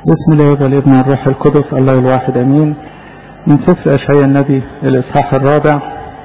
بسم الله والابن والروح القدس الله الواحد امين من سفر اشعياء النبي الاصحاح الرابع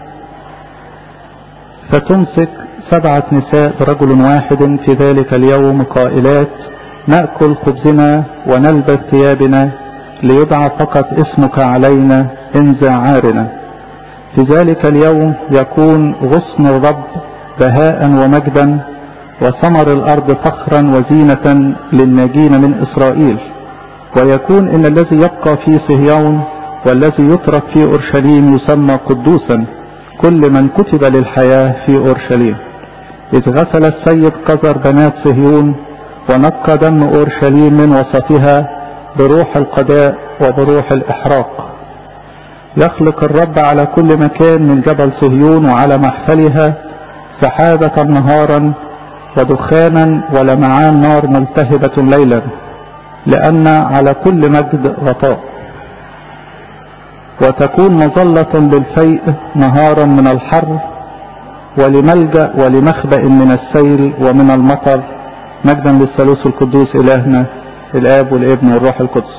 فتمسك سبعة نساء برجل واحد في ذلك اليوم قائلات نأكل خبزنا ونلبس ثيابنا ليدعى فقط اسمك علينا انزع عارنا في ذلك اليوم يكون غصن الرب بهاء ومجدا وثمر الأرض فخرا وزينة للناجين من إسرائيل ويكون إن الذي يبقى في صهيون والذي يترك في أورشليم يسمى قدوسا كل من كتب للحياة في أورشليم إذ غسل السيد قذر بنات صهيون ونقى دم أورشليم من وسطها بروح القضاء وبروح الإحراق يخلق الرب على كل مكان من جبل صهيون وعلى محفلها سحابة نهارا ودخانا ولمعان نار ملتهبة ليلا لأن على كل مجد غطاء وتكون مظلة للفيء نهارا من الحر ولملجأ ولمخبأ من السيل ومن المطر مجدا للثالوث القدوس إلهنا الآب والابن والروح القدس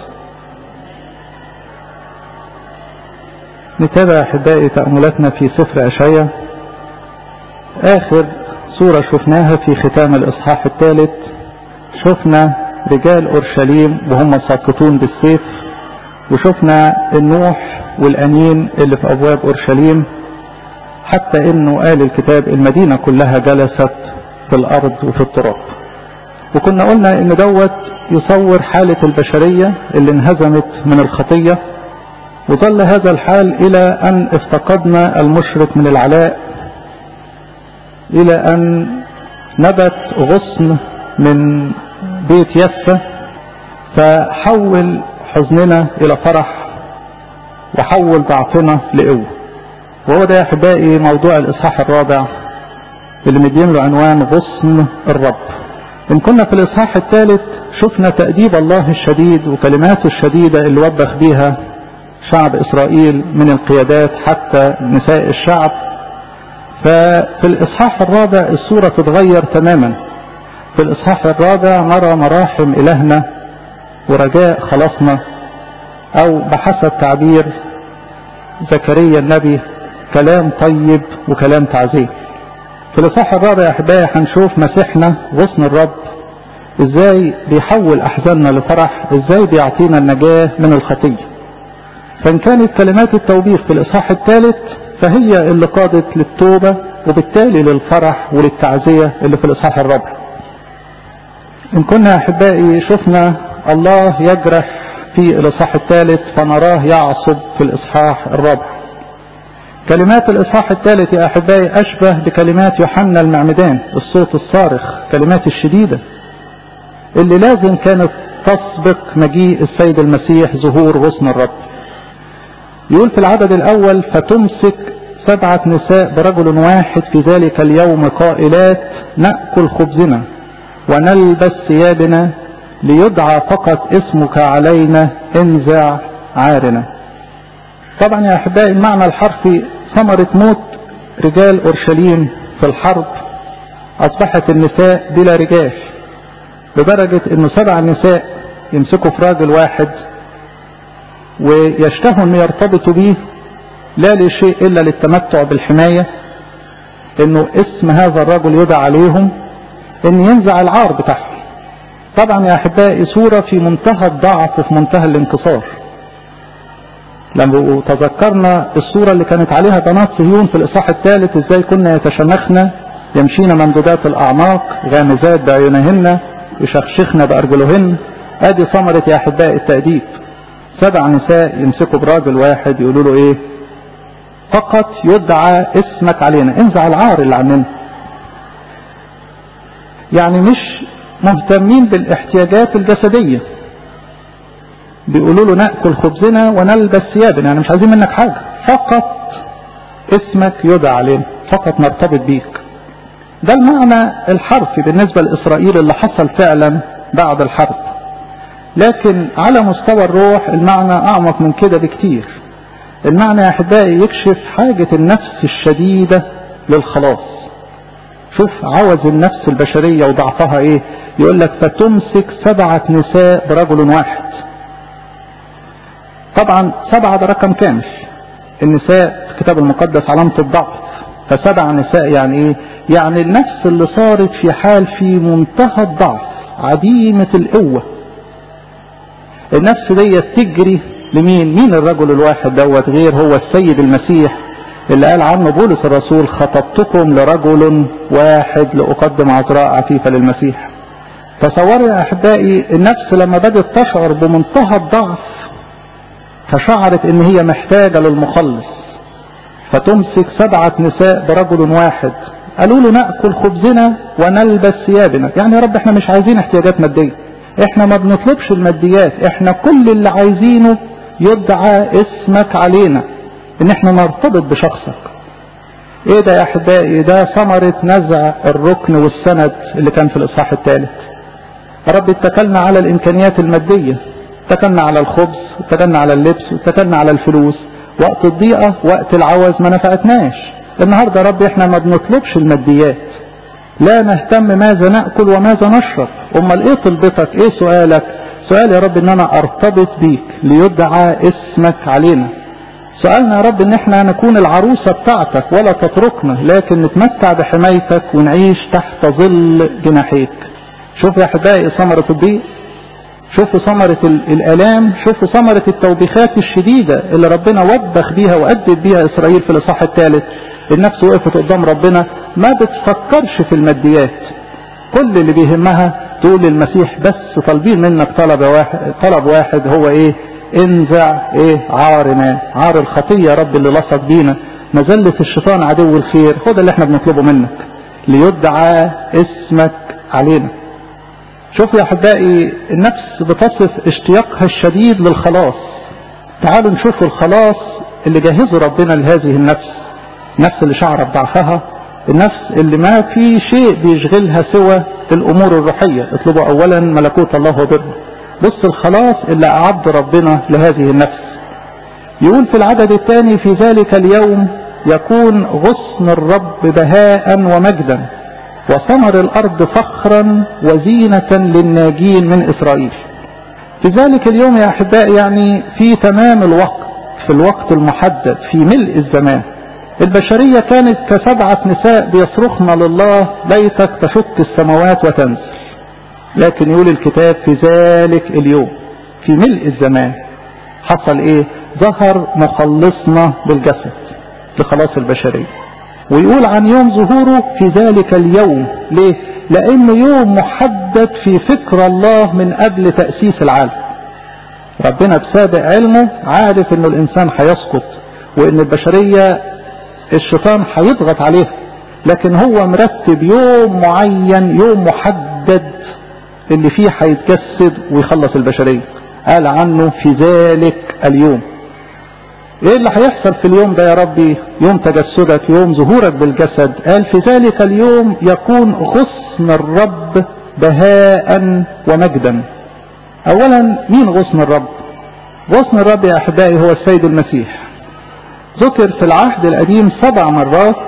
نتابع أحبائي تأملاتنا في سفر أشعيا آخر صورة شفناها في ختام الإصحاح الثالث شفنا رجال أورشليم وهم ساقطون بالسيف وشفنا النوح والأنين اللي في أبواب أورشليم حتى إنه قال الكتاب المدينة كلها جلست في الأرض وفي التراب وكنا قلنا إن دوت يصور حالة البشرية اللي انهزمت من الخطية وظل هذا الحال إلى أن افتقدنا المشرق من العلاء إلى أن نبت غصن من بيت يسة فحول حزننا إلى فرح وحول ضعفنا لقوة وهو ده يا أحبائي موضوع الإصحاح الرابع اللي مدين له عنوان غصن الرب إن كنا في الإصحاح الثالث شفنا تأديب الله الشديد وكلماته الشديدة اللي وبخ بيها شعب إسرائيل من القيادات حتى نساء الشعب ففي الإصحاح الرابع الصورة تتغير تماما في الإصحاح الرابع نرى مراحم إلهنا ورجاء خلاصنا أو بحسب تعبير زكريا النبي كلام طيب وكلام تعزيه في الإصحاح الرابع يا أحبائي هنشوف مسيحنا غصن الرب إزاي بيحول أحزاننا لفرح إزاي بيعطينا النجاة من الخطية فإن كانت كلمات التوبيخ في الإصحاح الثالث فهي اللي قادت للتوبة وبالتالي للفرح وللتعزية اللي في الإصحاح الرابع إن كنا أحبائي شفنا الله يجرح في الإصحاح الثالث فنراه يعصب في الإصحاح الرابع كلمات الإصحاح الثالث يا أحبائي أشبه بكلمات يوحنا المعمدان الصوت الصارخ كلمات الشديدة اللي لازم كانت تسبق مجيء السيد المسيح ظهور غصن الرب يقول في العدد الأول فتمسك سبعة نساء برجل واحد في ذلك اليوم قائلات نأكل خبزنا ونلبس ثيابنا ليدعى فقط اسمك علينا انزع عارنا طبعا يا أحبائي المعنى الحرفي ثمرة موت رجال أورشليم في الحرب أصبحت النساء بلا رجال لدرجة أنه سبع نساء يمسكوا في راجل واحد ويشتهوا أن يرتبطوا به لا لشيء إلا للتمتع بالحماية أنه اسم هذا الرجل يدعى عليهم أن ينزع العار بتاعهم طبعا يا أحبائي صورة في منتهى الضعف وفي منتهى الانكسار لما تذكرنا الصورة اللي كانت عليها بنات صهيون في الإصحاح الثالث ازاي كنا يتشمخن يمشين ممدودات الأعناق غامزات بعيونهن يشخشخن بأرجلهن ادي ثمرة يا أحبائي التأديب سبع نساء يمسكوا براجل واحد يقولوا له ايه فقط يدعى اسمك علينا انزع العار اللي عننا يعني مش مهتمين بالاحتياجات الجسدية بيقولوا له نأكل خبزنا ونلبس ثيابنا يعني مش عايزين منك حاجة فقط اسمك يدعى علينا فقط نرتبط بيك ده المعنى الحرفي بالنسبة لإسرائيل اللي حصل فعلا بعد الحرب لكن على مستوى الروح المعنى أعمق من كده بكتير المعنى يا أحبائي يكشف حاجة النفس الشديدة للخلاص شوف عوز النفس البشرية وضعفها ايه يقول لك فتمسك سبعة نساء برجل واحد طبعا سبعة ده رقم كامل النساء في الكتاب المقدس علامة الضعف فسبع نساء يعني ايه يعني النفس اللي صارت في حال في منتهى الضعف عديمة القوة النفس دي تجري لمين مين الرجل الواحد دوت غير هو السيد المسيح اللي قال عنه بولس الرسول خطبتكم لرجل واحد لأقدم عذراء عفيفة للمسيح تصوروا يا أحبائي النفس لما بدأت تشعر بمنتهى الضعف فشعرت ان هي محتاجة للمخلص فتمسك سبعة نساء برجل واحد قالوا له نأكل خبزنا ونلبس ثيابنا يعني يا رب احنا مش عايزين احتياجات مادية احنا ما بنطلبش الماديات احنا كل اللي عايزينه يدعى اسمك علينا ان احنا نرتبط بشخصك ايه ده يا احبائي ده ثمرة نزع الركن والسند اللي كان في الاصحاح الثالث يا رب اتكلنا على الامكانيات المادية اتكلنا على الخبز اتكلنا على اللبس اتكلنا على الفلوس وقت الضيقة وقت العوز ما نفعتناش النهاردة يا رب احنا ما بنطلبش الماديات لا نهتم ماذا نأكل وماذا نشرب امال ايه طلبتك ايه سؤالك سؤال يا رب ان انا ارتبط بيك ليدعى اسمك علينا سؤالنا يا رب ان احنا نكون العروسة بتاعتك ولا تتركنا لكن نتمتع بحمايتك ونعيش تحت ظل جناحيك شوف يا احبائي ثمرة الضيق شوفوا ثمرة الالام شوفوا ثمرة التوبيخات الشديدة اللي ربنا وبخ بيها وأدب بيها اسرائيل في الاصحاح الثالث النفس وقفت قدام ربنا ما بتفكرش في الماديات كل اللي بيهمها تقول للمسيح بس طالبين منك طلب واحد طلب واحد هو ايه انزع ايه عارنا عار الخطية يا رب اللي لصق بينا مزلة الشيطان عدو الخير هو ده اللي احنا بنطلبه منك ليدعى اسمك علينا شوفوا يا احبائي النفس بتصف اشتياقها الشديد للخلاص تعالوا نشوف الخلاص اللي جهزه ربنا لهذه النفس النفس اللي شعرت ضعفها النفس اللي ما في شيء بيشغلها سوى الامور الروحية اطلبوا اولا ملكوت الله وبره بص الخلاص اللي اعد ربنا لهذه النفس يقول في العدد الثاني في ذلك اليوم يكون غصن الرب بهاء ومجدا وثمر الارض فخرا وزينة للناجين من اسرائيل في ذلك اليوم يا احبائي يعني في تمام الوقت في الوقت المحدد في ملء الزمان البشرية كانت كسبعة نساء بيصرخن لله ليتك تشق السماوات وتنزل لكن يقول الكتاب في ذلك اليوم في ملء الزمان حصل ايه ظهر مخلصنا بالجسد لخلاص البشرية ويقول عن يوم ظهوره في ذلك اليوم ليه لانه يوم محدد في فكر الله من قبل تأسيس العالم ربنا بسابق علمه عارف ان الانسان هيسقط وان البشرية الشيطان هيضغط عليها لكن هو مرتب يوم معين يوم محدد اللي فيه هيتجسد ويخلص البشرية قال عنه في ذلك اليوم ايه اللي هيحصل في اليوم ده يا ربي يوم تجسدك يوم ظهورك بالجسد قال في ذلك اليوم يكون غصن الرب بهاء ومجدا اولا مين غصن الرب غصن الرب يا احبائي هو السيد المسيح ذكر في العهد القديم سبع مرات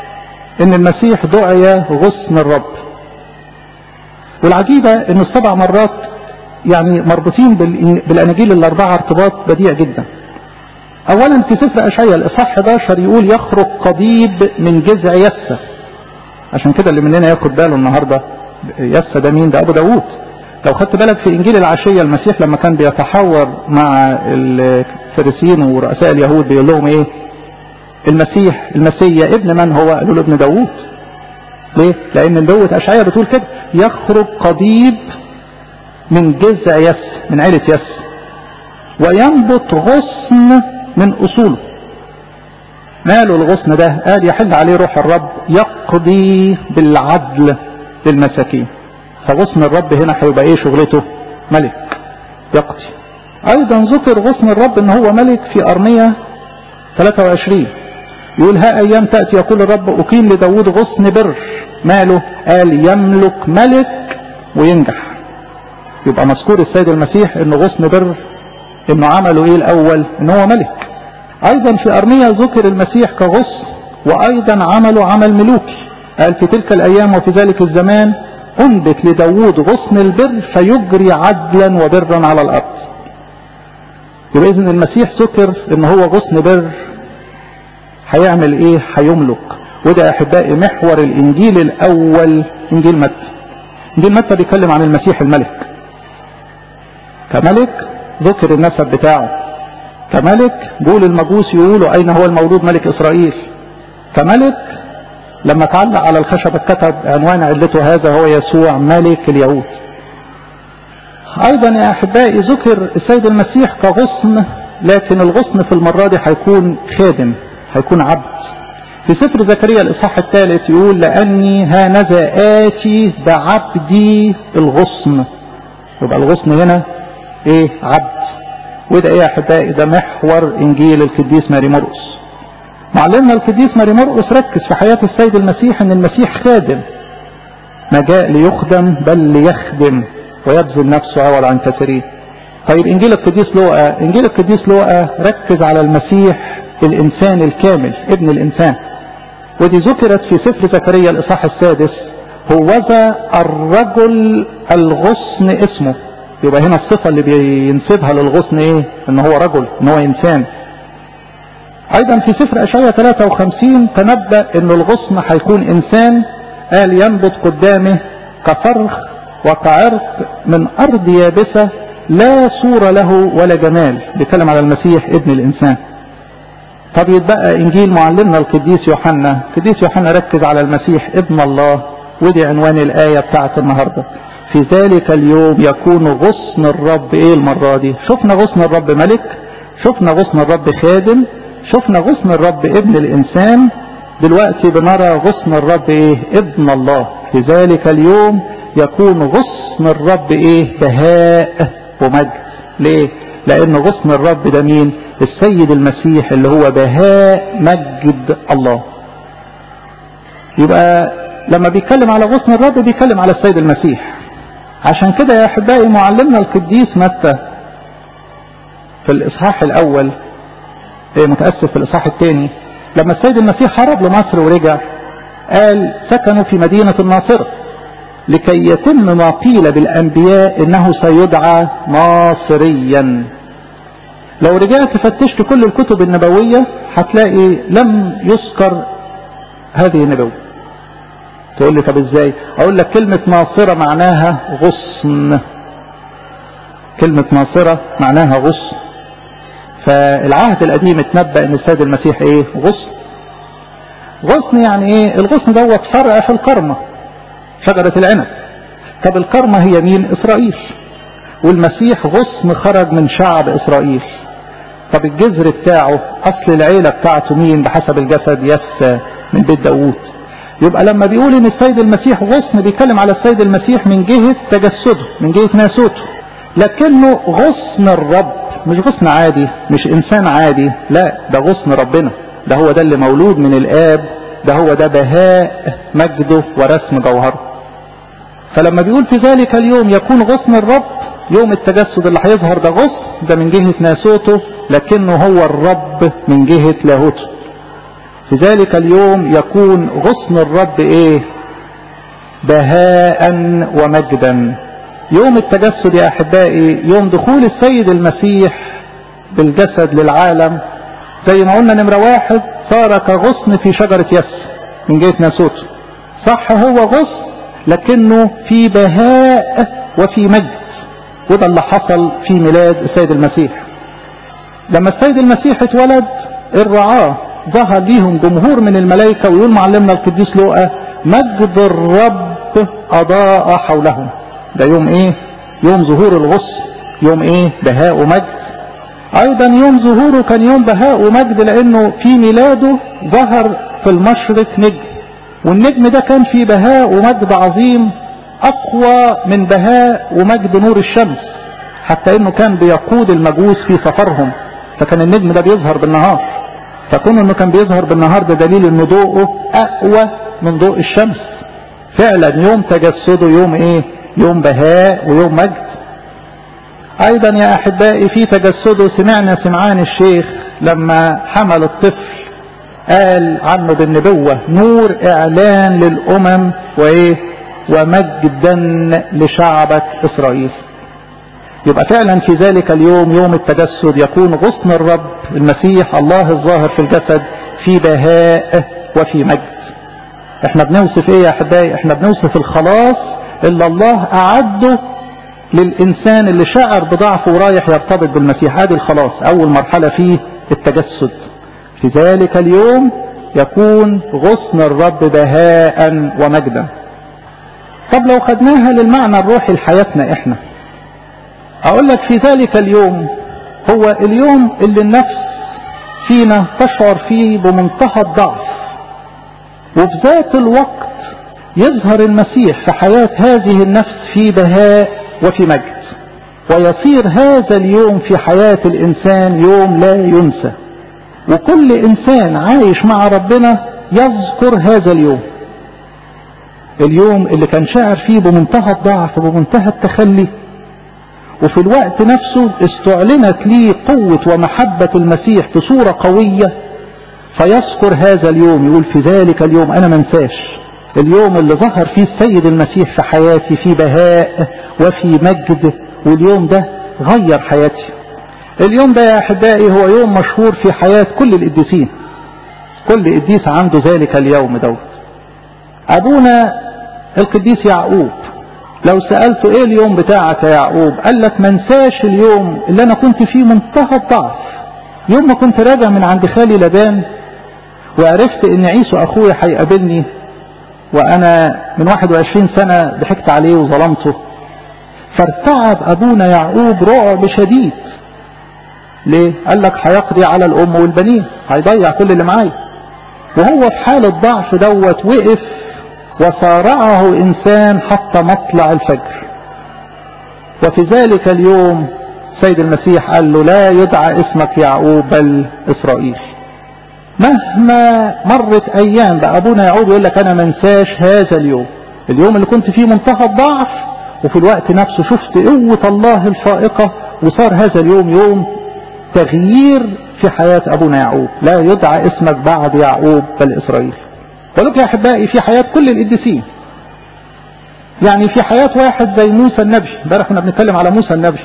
ان المسيح دعي غصن الرب والعجيبة ان السبع مرات يعني مربوطين بالاناجيل الاربعة ارتباط بديع جدا اولا في سفر اشعياء الاصحاح 11 يقول يخرج قضيب من جذع يسة عشان كده اللي مننا ياخد باله النهاردة يسة ده مين ده ابو داوود لو خدت بالك في انجيل العشية المسيح لما كان بيتحاور مع الفريسيين ورؤساء اليهود بيقول لهم ايه المسيح المسيا ابن من هو قالوا له ابن داوود ليه لان نبوة اشعياء بتقول كده يخرج قضيب من جذع يس من عيلة يس وينبت غصن من اصوله ماله الغصن ده قال يحل عليه روح الرب يقضي بالعدل للمساكين فغصن الرب هنا هيبقى ايه شغلته ملك يقضي ايضا ذكر غصن الرب ان هو ملك في ارمية 23 يقول ها ايام تأتي يقول الرب اقيم لداود غصن بر ماله قال يملك ملك وينجح يبقى مذكور السيد المسيح انه غصن بر انه عمله ايه الاول ان هو ملك ايضا في ارمية ذكر المسيح كغصن وايضا عمله عمل ملوكي قال في تلك الايام وفي ذلك الزمان انبت لداود غصن البر فيجري عدلا وبرا على الارض يبقى اذا المسيح ذكر ان هو غصن بر هيعمل ايه هيملك وده احبائي محور الانجيل الاول انجيل متى انجيل متى بيتكلم عن المسيح الملك كملك ذكر النسب بتاعه كملك بيقول المجوس يقولوا اين هو المولود ملك اسرائيل كملك لما تعلق على الخشبة كتب عنوان علته هذا هو يسوع ملك اليهود ايضا يا احبائي ذكر السيد المسيح كغصن لكن الغصن في المرة دي هيكون خادم هيكون عبد في سفر زكريا الاصحاح الثالث يقول لاني هانذا اتي بعبدي الغصن يبقى الغصن هنا ايه عبد وده ايه يا احبائي ده محور انجيل القديس ماري مرقس معلمنا القديس ماري مرقس ركز في حياة السيد المسيح ان المسيح خادم ما جاء ليخدم بل ليخدم ويبذل نفسه عوض عن كثيرين طيب انجيل القديس لوقا انجيل القديس لوقا ركز على المسيح الانسان الكامل ابن الانسان ودي ذكرت في سفر زكريا الاصحاح السادس هوذا الرجل الغصن اسمه يبقى هنا الصفة اللي بينسبها للغصن ايه ان هو رجل ان هو انسان ايضا في سفر اشعياء 53 تنبأ ان الغصن هيكون انسان قال ينبت قدامه كفرخ وكعرق من ارض يابسة لا صورة له ولا جمال بيتكلم على المسيح ابن الانسان طب يتبقى انجيل معلمنا القديس يوحنا القديس يوحنا ركز على المسيح ابن الله ودي عنوان الايه بتاعت النهارده في ذلك اليوم يكون غصن الرب ايه المرة دي شفنا غصن الرب ملك شفنا غصن الرب خادم شفنا غصن الرب ابن الانسان دلوقتي بنرى غصن الرب ايه ابن الله في ذلك اليوم يكون غصن الرب ايه بهاء ومجد ليه لان غصن الرب ده مين السيد المسيح اللي هو بهاء مجد الله يبقى لما بيتكلم على غصن الرب بيتكلم على السيد المسيح عشان كده يا احبائي معلمنا القديس متى في الاصحاح الاول ايه متاسف في الاصحاح الثاني لما السيد المسيح هرب لمصر ورجع قال سكنوا في مدينة الناصرة لكي يتم ما قيل بالانبياء انه سيدعى ناصريا لو رجعت فتشت كل الكتب النبوية هتلاقي لم يذكر هذه النبوة تقول لي طب ازاي اقول لك كلمة ناصرة معناها غصن كلمة ناصرة معناها غصن فالعهد القديم اتنبأ ان السيد المسيح ايه غصن غصن يعني ايه الغصن دوت فرع في الكرمة شجرة العنب طب الكرمة هي مين اسرائيل والمسيح غصن خرج من شعب اسرائيل طب الجذر بتاعه اصل العيلة بتاعته مين بحسب الجسد يس من بيت داوود يبقى لما بيقول ان السيد المسيح غصن بيتكلم على السيد المسيح من جهة تجسده من جهة ناسوته لكنه غصن الرب مش غصن عادي مش انسان عادي لا ده غصن ربنا ده هو ده اللي مولود من الاب ده هو ده بهاء مجده ورسم جوهره فلما بيقول في ذلك اليوم يكون غصن الرب يوم التجسد اللي هيظهر ده غصن ده من جهة ناسوته لكنه هو الرب من جهة لاهوته في ذلك اليوم يكون غصن الرب ايه بهاء ومجدا يوم التجسد يا احبائي يوم دخول السيد المسيح بالجسد للعالم زي ما قلنا نمرة واحد صار كغصن في شجرة يس من جهة ناسوته صح هو غصن لكنه في بهاء وفي مجد وده اللي حصل في ميلاد السيد المسيح لما السيد المسيح اتولد الرعاه ظهر ليهم جمهور من الملائكة ويقول معلمنا القديس لوقا مجد الرب أضاء حولهم ده يوم ايه يوم ظهور الغصن يوم ايه بهاء ومجد ايضا يوم ظهوره كان يوم بهاء ومجد لانه في ميلاده ظهر في المشرق نجم والنجم ده كان فيه بهاء ومجد عظيم اقوى من بهاء ومجد نور الشمس حتى انه كان بيقود المجوس في سفرهم فكان النجم ده بيظهر بالنهار فكون انه كان بيظهر بالنهار ده دليل ان ضوءه اقوى من ضوء الشمس فعلا يوم تجسده يوم ايه يوم بهاء ويوم مجد ايضا يا احبائي في تجسده سمعنا سمعان الشيخ لما حمل الطفل قال عنه بالنبوة نور اعلان للامم وايه ومجدا لشعبك اسرائيل يبقى فعلا في ذلك اليوم يوم التجسد يكون غصن الرب المسيح الله الظاهر في الجسد في بهاء وفي مجد احنا بنوصف ايه يا احبائي احنا بنوصف الخلاص اللي الله اعده للانسان اللي شعر بضعفه ورايح يرتبط بالمسيح هذه الخلاص اول مرحلة فيه التجسد في ذلك اليوم يكون غصن الرب بهاء ومجدا طب لو خدناها للمعنى الروحي لحياتنا احنا اقول لك في ذلك اليوم هو اليوم اللي النفس فينا تشعر فيه بمنتهى الضعف وفي ذات الوقت يظهر المسيح في حياة هذه النفس في بهاء وفي مجد ويصير هذا اليوم في حياة الإنسان يوم لا ينسى وكل إنسان عايش مع ربنا يذكر هذا اليوم اليوم اللي كان شاعر فيه بمنتهى الضعف وبمنتهى التخلي وفي الوقت نفسه استعلنت ليه قوة ومحبة المسيح بصورة قوية فيذكر هذا اليوم يقول في ذلك اليوم أنا منساش اليوم اللي ظهر فيه السيد المسيح في حياتي في بهاء وفي مجد واليوم ده غير حياتي اليوم ده يا أحبائي هو يوم مشهور في حياة كل القديسين كل قديس عنده ذلك اليوم دوت أبونا القديس يعقوب لو سألته ايه اليوم بتاعك يا يعقوب قال لك منساش اليوم اللي انا كنت فيه منتهى الضعف يوم ما كنت راجع من عند خالي لبان وعرفت ان عيسو اخويا هيقابلني وانا من 21 سنة ضحكت عليه وظلمته فارتعب ابونا يعقوب رعب شديد ليه قال لك هيقضي على الام والبنين هيضيع كل اللي معايا وهو في حال الضعف دوت وقف وصارعه انسان حتى مطلع الفجر وفي ذلك اليوم سيد المسيح قال له لا يدعى اسمك يعقوب بل اسرائيل مهما مرت ايام بقى ابونا يعقوب يقول لك انا منساش هذا اليوم اليوم اللي كنت فيه منتهى الضعف وفي الوقت نفسه شفت قوة الله الفائقة وصار هذا اليوم يوم تغيير في حياة ابونا يعقوب لا يدعى اسمك بعد يعقوب بل اسرائيل ولك يا احبائي في حياة كل القديسين يعني في حياة واحد زي موسى النبي امبارح كنا بنتكلم على موسى النبي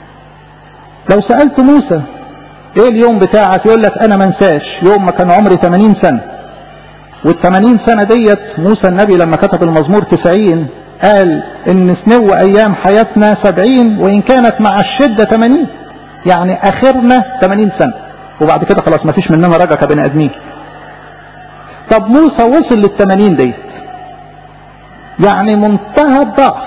لو سألت موسى ايه اليوم بتاعك يقول لك انا منساش يوم ما كان عمري 80 سنة وال 80 سنة ديت موسى النبي لما كتب المزمور 90 قال ان سنو ايام حياتنا 70 وان كانت مع الشدة 80 يعني اخرنا 80 سنة وبعد كده خلاص ما فيش مننا رجع كبني ادمين طب موسى وصل للثمانين ديت يعني منتهى الضعف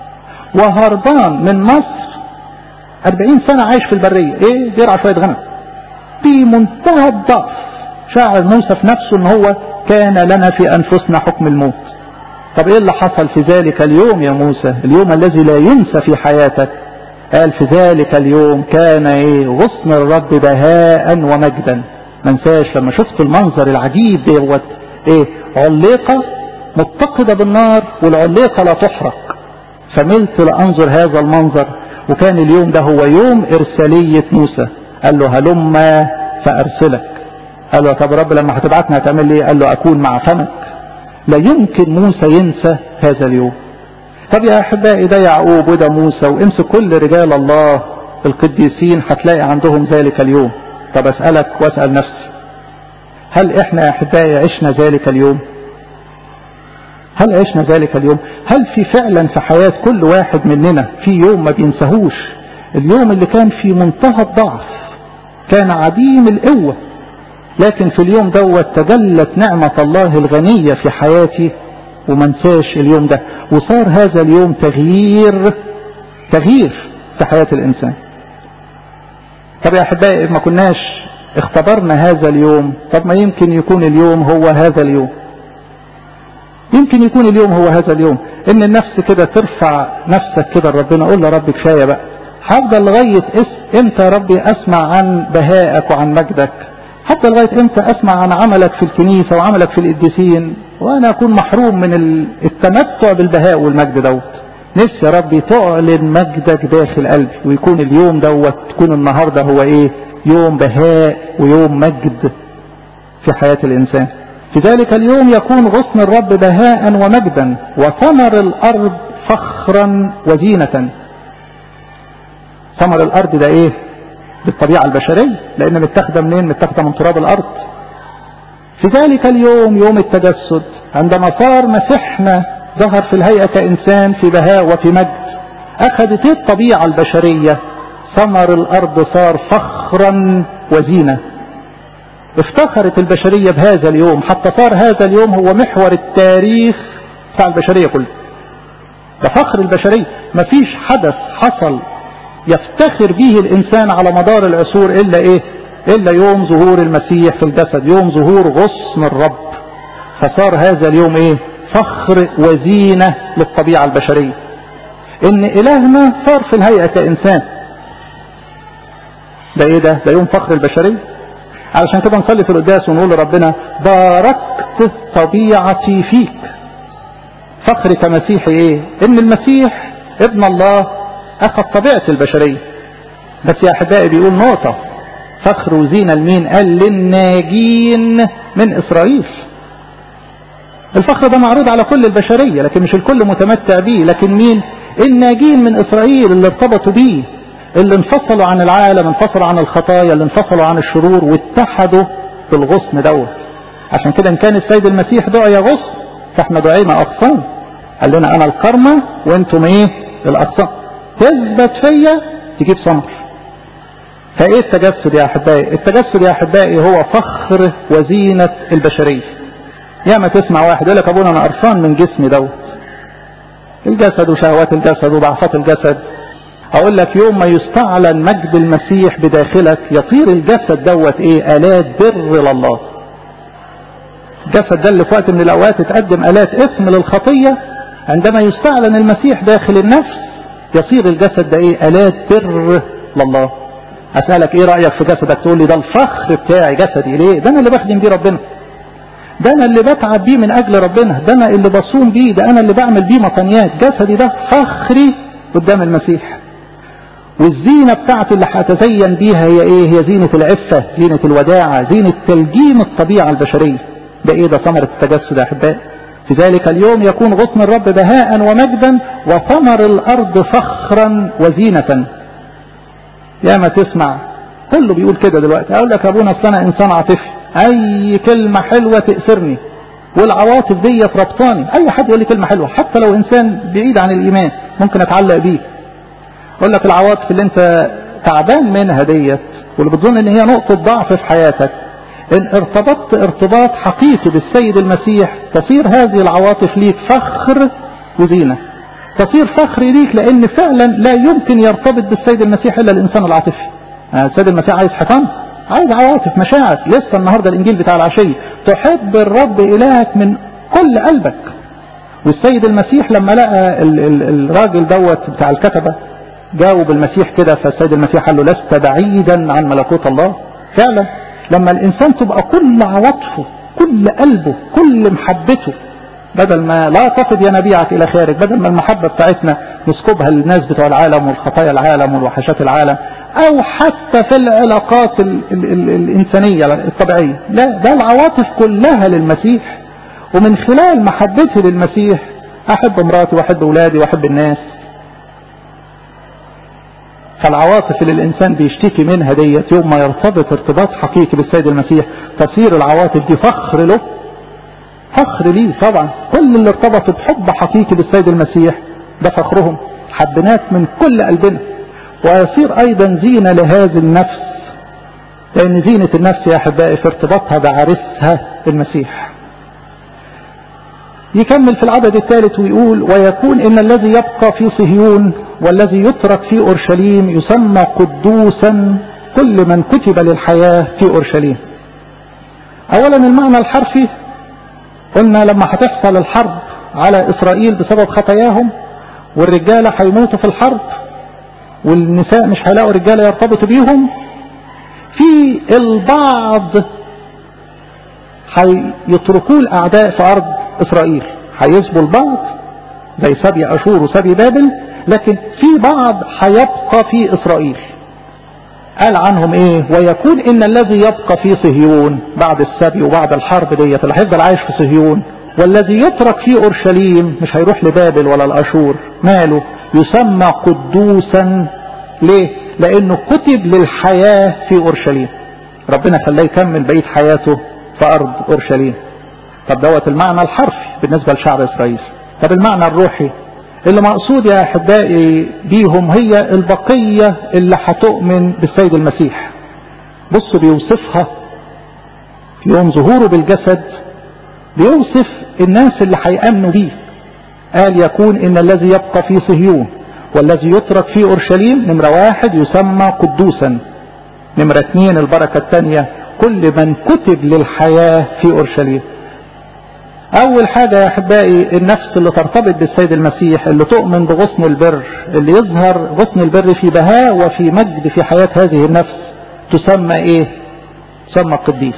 وهربان من مصر أربعين سنة عايش في البرية ايه بيرعى شوية غنم في منتهى الضعف شاعر موسى في نفسه ان هو كان لنا في انفسنا حكم الموت طب ايه اللي حصل في ذلك اليوم يا موسى اليوم الذي لا ينسى في حياتك قال في ذلك اليوم كان ايه غصن الرب بهاء ومجدا منساش لما شفت المنظر العجيب دوت ايه عليقة متقدة بالنار والعليقة لا تحرق فملت لأنظر هذا المنظر وكان اليوم ده هو يوم إرسالية موسى قال له هلم فأرسلك قال له طب رب لما هتبعتنا هتعمل لي قال له أكون مع فمك لا يمكن موسى ينسى هذا اليوم طب يا أحبائي ده يعقوب وده موسى وامسك كل رجال الله القديسين هتلاقي عندهم ذلك اليوم طب أسألك وأسأل نفسي هل إحنا يا أحبائي عشنا ذلك اليوم هل عشنا ذلك اليوم هل في فعلا في حياة كل واحد مننا في يوم ما بينسهوش اليوم اللي كان في منتهى الضعف كان عديم القوة لكن في اليوم دوت تجلت نعمة الله الغنية في حياتي ومنساش اليوم ده وصار هذا اليوم تغيير تغيير في حياة الإنسان طب يا أحبائي ما كناش اختبرنا هذا اليوم طب ما يمكن يكون اليوم هو هذا اليوم يمكن يكون اليوم هو هذا اليوم ان النفس كده ترفع نفسك كده لربنا قول له رب كفايه بقى هفضل لغايه امتى يا ربي اسمع عن بهائك وعن مجدك حتى لغايه امتى اسمع عن عملك في الكنيسه وعملك في القديسين وانا اكون محروم من التمتع بالبهاء والمجد دوت نفسي يا ربي تعلن مجدك داخل قلبي ويكون اليوم دوت تكون النهارده هو ايه يوم بهاء ويوم مجد في حياه الانسان في ذلك اليوم يكون غصن الرب بهاء ومجدا وثمر الأرض فخرا وزينة ثمر الارض ده ايه بالطبيعة البشرية لان متاخده منين متاخده من تراب الارض في ذلك اليوم يوم التجسد عندما صار مسيحنا ظهر في الهيئة كإنسان في بهاء وفي مجد أخذت الطبيعة البشرية ثمر الأرض صار فخرا وزينة افتخرت البشرية بهذا اليوم حتى صار هذا اليوم هو محور التاريخ بتاع البشرية كله ده فخر البشرية مفيش حدث حصل يفتخر به الإنسان على مدار العصور إلا إيه إلا يوم ظهور المسيح في الجسد يوم ظهور غصن الرب فصار هذا اليوم إيه فخر وزينة للطبيعة البشرية إن إلهنا صار في الهيئة كإنسان ده إيه ده ده يوم فخر البشرية علشان كده نصلي في القداس ونقول لربنا باركت طبيعتي فيك فخر كمسيحي ايه ان المسيح ابن الله اخذ طبيعة البشرية بس يا احبائي بيقول نقطة فخر وزينة لمين قال للناجين من اسرائيل الفخر ده معروض على كل البشرية لكن مش الكل متمتع بيه لكن مين الناجين من اسرائيل اللي ارتبطوا بيه اللي انفصلوا عن العالم انفصلوا عن الخطايا اللي انفصلوا عن الشرور واتحدوا في الغصن دوت عشان كده ان كان السيد المسيح دعي غصن فاحنا دعينا اغصان قال لنا انا الكرمة وانتم ايه الاغصان تثبت فيا تجيب ثمر فايه التجسد يا احبائي التجسد يا احبائي هو فخر وزينة البشرية يا ما تسمع واحد يقول لك ابونا انا قرفان من جسمي دوت الجسد وشهوات الجسد وضعفات الجسد اقول لك يوم ما يستعلن مجد المسيح بداخلك يطير الجسد دوت ايه الات بر لله الجسد ده اللي في وقت من الاوقات تقدم الات اسم للخطيه عندما يستعلن المسيح داخل النفس يصير الجسد ده ايه الات بر لله اسالك ايه رايك في جسدك تقول لي ده الفخر بتاعي جسدي ليه ده انا اللي بخدم بيه ربنا ده انا اللي بتعب بيه من اجل ربنا ده انا اللي بصوم بيه ده انا اللي بعمل بيه مطنيات جسدي ده فخري قدام المسيح والزينة بتاعتي اللي هتزين بيها هي ايه هي زينة العفة زينة الوداعة زينة تلجيم الطبيعة البشرية ده ايه ده ثمرة التجسد يا احبائي في ذلك اليوم يكون غصن الرب بهاء ومجدا وثمر الارض فخرا وزينة يا ما تسمع كله بيقول كده دلوقتي اقول لك ابونا اصل انا انسان عاطفي اي كلمة حلوة تأثرني والعواطف ديت ربطاني اي حد يقول لي كلمة حلوة حتى لو انسان بعيد عن الايمان ممكن اتعلق بيه اقول لك العواطف اللي انت تعبان منها ديت واللي بتظن ان هي نقطة ضعف في حياتك ان ارتبطت ارتباط حقيقي بالسيد المسيح تصير هذه العواطف ليك فخر وزينة تصير فخر ليك لان فعلا لا يمكن يرتبط بالسيد المسيح الا الانسان العاطفي السيد المسيح عايز حيطان عايز عواطف مشاعر لسه النهاردة الانجيل بتاع العشية تحب الرب الهك من كل قلبك والسيد المسيح لما لقى ال ال الراجل دوت بتاع الكتبة جاوب المسيح كده فالسيد المسيح قال له لست بعيدا عن ملكوت الله فعلا لما الانسان تبقى كل عواطفه كل قلبه كل محبته بدل ما لا تفض ينابيعك الى خارج بدل ما المحبه بتاعتنا نسكبها للناس بتوع العالم والخطايا العالم والوحشات العالم او حتى في العلاقات ال ال ال الانسانيه الطبيعيه لا ده العواطف كلها للمسيح ومن خلال محبتي للمسيح احب مراتي واحب اولادي واحب الناس فالعواطف اللي الانسان بيشتكي منها ديت يوم ما يرتبط ارتباط حقيقي بالسيد المسيح تصير العواطف دي فخر له فخر ليه طبعا كل اللي ارتبطوا بحب حقيقي بالسيد المسيح ده فخرهم حبناك من كل قلبنا ويصير ايضا زينة لهذه النفس لان زينة النفس يا احبائي في ارتباطها بعرسها المسيح يكمل في العدد الثالث ويقول ويكون ان الذي يبقى في صهيون والذي يترك في اورشليم يسمى قدوسا كل من كتب للحياة في اورشليم اولا المعنى الحرفي قلنا لما هتحصل الحرب على اسرائيل بسبب خطاياهم والرجالة هيموتوا في الحرب والنساء مش هيلاقوا رجالة يرتبطوا بيهم في البعض هيتركوه الاعداء في ارض اسرائيل هيسبوا البعض زي سبي اشور وسبي بابل لكن في بعض هيبقى في اسرائيل قال عنهم ايه ويكون ان الذي يبقى في صهيون بعد السبي وبعد الحرب ديت اللي هيفضل عايش في صهيون والذي يترك في اورشليم مش هيروح لبابل ولا الاشور ماله يسمى قدوسا ليه لانه كتب للحياة في اورشليم ربنا خلاه يكمل بقية حياته في ارض اورشليم طب دوت المعنى الحرفي بالنسبة لشعب اسرائيل طب المعنى الروحي اللي مقصود يا احبائي بيهم هي البقية اللي هتؤمن بالسيد المسيح بصوا بيوصفها في يوم ظهوره بالجسد بيوصف الناس اللي هيأمنوا بيه قال يكون ان الذي يبقى في صهيون والذي يترك في اورشليم نمرة واحد يسمى قدوسا نمرة اثنين البركة الثانية كل من كتب للحياة في اورشليم اول حاجة يا احبائي النفس اللي ترتبط بالسيد المسيح اللي تؤمن بغصن البر اللي يظهر غصن البر في بهاء وفي مجد في حياة هذه النفس تسمى ايه تسمى قديس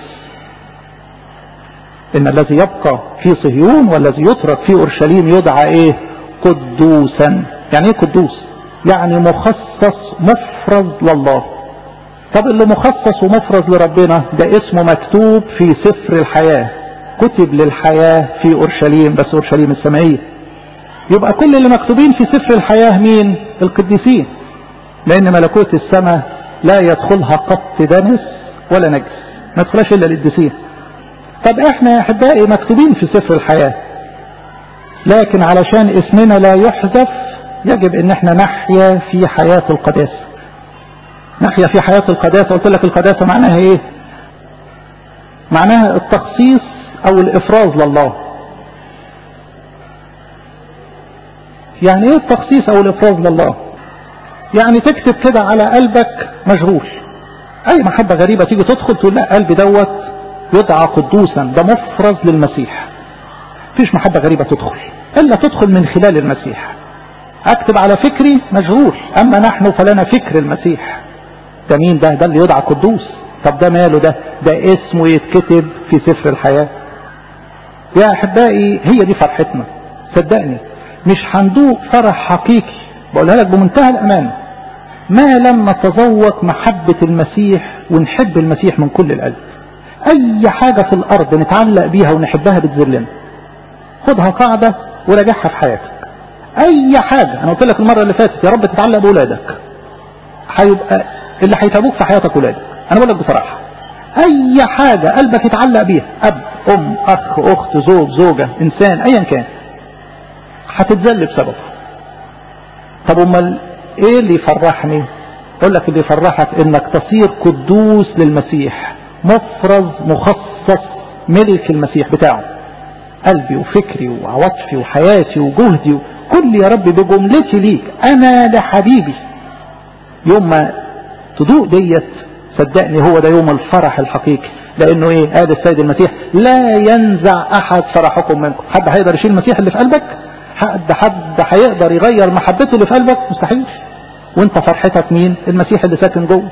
ان الذي يبقى في صهيون والذي يترك في اورشليم يدعى ايه قدوسا يعني ايه قدوس يعني مخصص مفرز لله طب اللي مخصص ومفرز لربنا ده اسمه مكتوب في سفر الحياة كتب للحياة في اورشليم بس اورشليم السمائية يبقى كل اللي مكتوبين في سفر الحياة مين القديسين لان ملكوت السماء لا يدخلها قط دنس ولا نجس ما يدخلهاش الا القديسين طب احنا يا احبائي مكتوبين في سفر الحياة لكن علشان اسمنا لا يحذف يجب ان احنا نحيا في حياة القداسة نحيا في حياة القداسة قلت لك القداسة معناها ايه معناها التخصيص او الافراز لله يعني ايه التخصيص او الافراز لله يعني تكتب كده على قلبك مشغول اي محبة غريبة تيجي تدخل تقول لا قلبي دوت يدعى قدوسا ده مفرز للمسيح فيش محبة غريبة تدخل الا تدخل من خلال المسيح اكتب على فكري مشغول اما نحن فلنا فكر المسيح ده مين ده ده اللي يدعى قدوس طب ده ماله ده ده اسمه يتكتب في سفر الحياة يا احبائي هي دي فرحتنا صدقني مش هندوق فرح حقيقي بقولها لك بمنتهى الأمان ما لم نتذوق محبة المسيح ونحب المسيح من كل القلب أي حاجة في الأرض نتعلق بيها ونحبها بتذلنا خدها قاعدة وراجعها في حياتك أي حاجة أنا قلت لك المرة اللي فاتت يا رب تتعلق بأولادك هيبقى اللي هيتعبوك في حياتك أولادك أنا بقول لك بصراحة أي حاجة قلبك يتعلق بيها أب أم أخ أخت زوج زوجة إنسان أيا كان هتتذل بسببه طب امال ايه اللي يفرحني اقول لك اللي يفرحك انك تصير قدوس للمسيح مفرز مخصص ملك المسيح بتاعه قلبي وفكري وعواطفي وحياتي وجهدي كل يا رب بجملتي ليك انا لحبيبي يوم ما تدوق ديت صدقني هو ده يوم الفرح الحقيقي لانه ايه قال السيد المسيح لا ينزع احد فرحكم منكم حد هيقدر يشيل المسيح اللي في قلبك حد حد هيقدر يغير محبته اللي في قلبك مستحيل وانت فرحتك مين المسيح اللي ساكن جوه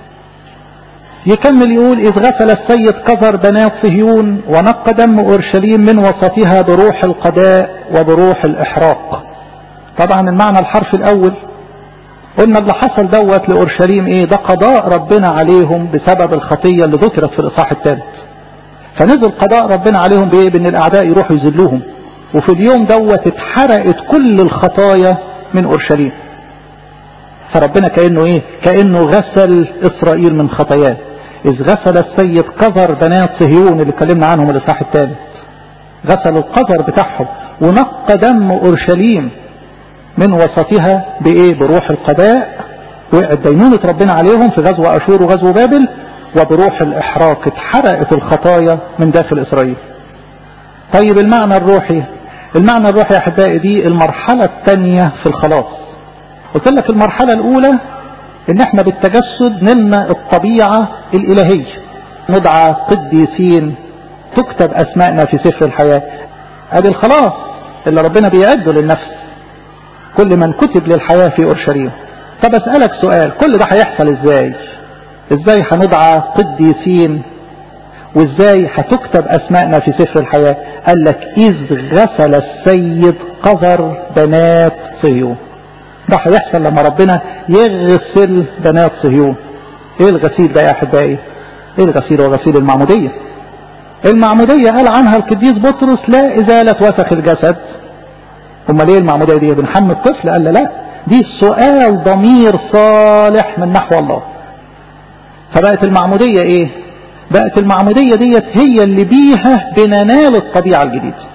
يكمل يقول إذ غسل السيد قذر بنات صهيون ونقى دم أورشليم من وسطها بروح القضاء وبروح الإحراق طبعا المعنى الحرف الأول قلنا اللي حصل دوت لأورشليم إيه ده قضاء ربنا عليهم بسبب الخطية اللي ذكرت في الإصحاح الثالث فنزل قضاء ربنا عليهم بإيه بأن الأعداء يروحوا يذلوهم وفي اليوم دوت اتحرقت كل الخطايا من أورشليم فربنا كأنه ايه كأنه غسل إسرائيل من خطاياه إذ غسل السيد قذر بنات صهيون اللي اتكلمنا عنهم الإصحاح الثالث غسل القذر بتاعهم ونقى دم أورشليم من وسطها بإيه بروح القضاء وقعت دينونة ربنا عليهم في غزو أشور وغزو بابل وبروح الإحراق اتحرقت الخطايا من داخل إسرائيل طيب المعنى الروحي المعنى الروحي يا أحبائي دي المرحلة الثانية في الخلاص قلت لك المرحلة الأولى إن إحنا بالتجسد نلنا الطبيعة الإلهية ندعى قديسين تكتب أسماءنا في سفر الحياة هذه الخلاص اللي ربنا بيعده للنفس كل من كتب للحياة في أورشليم طب أسألك سؤال كل ده هيحصل إزاي إزاي هندعى قديسين وإزاي هتكتب أسماءنا في سفر الحياة قال لك إذ غسل السيد قذر بنات صهيون ده هيحصل لما ربنا يغسل بنات صهيون ايه الغسيل ده يا احبائي ايه الغسيل هو غسيل المعمودية المعمودية قال عنها القديس بطرس لا ازالة وسخ الجسد امال ايه المعمودية دي بنحمي الطفل قال لا دي سؤال ضمير صالح من نحو الله فبقت المعمودية ايه بقت المعمودية ديت هي اللي بيها بننال الطبيعة الجديدة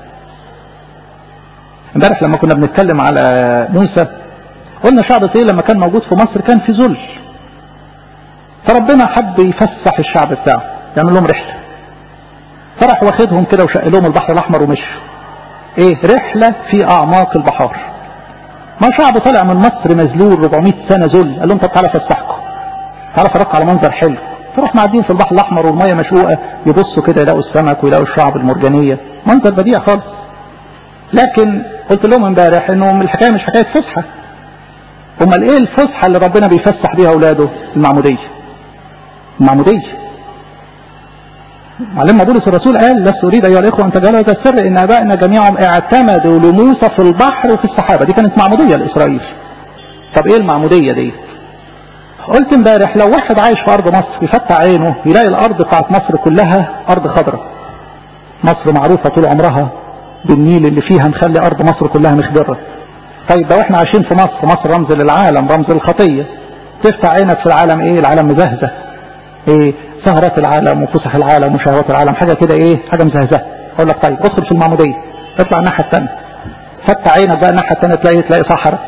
امبارح لما كنا بنتكلم على موسى قلنا شعب اسرائيل لما كان موجود في مصر كان في ذل فربنا حب يفسح الشعب بتاعه يعمل لهم رحله فراح واخدهم كده وشق لهم البحر الاحمر ومشوا ايه رحله في اعماق البحار ما شعب طالع من مصر مذلول 400 سنه ذل قال لهم طب تعالى فسحكم تعالى فرجكم على منظر حلو فراح معديين في البحر الاحمر والميه مشقوقه يبصوا كده يلاقوا السمك ويلاقوا الشعب المرجانيه منظر بديع خالص لكن قلت لهم امبارح انه الحكايه مش حكايه فسحه امال ايه الفسحه اللي ربنا بيفسح بيها اولاده المعموديه المعموديه معلمنا بولس الرسول قال لست اريد ايها الاخوه ان تجهلوا هذا السر ان ابائنا جميعهم اعتمدوا لموسى في البحر وفي السحابه دي كانت معموديه لاسرائيل طب ايه المعموديه دي قلت امبارح لو واحد عايش في ارض مصر يفتح عينه يلاقي الارض بتاعت مصر كلها ارض خضراء مصر معروفه طول عمرها بالنيل اللي فيها مخلي ارض مصر كلها مخضره طيب لو احنا عايشين في مصر مصر رمز للعالم رمز للخطيه تفتح عينك في العالم ايه العالم مزهزه ايه سهرات العالم وفسح العالم وشهوات العالم حاجه كده ايه حاجه مزهزه اقول لك طيب ادخل في المعموديه اطلع الناحيه الثانيه فتح عينك بقى الناحيه الثانيه تلاقي تلاقي صحراء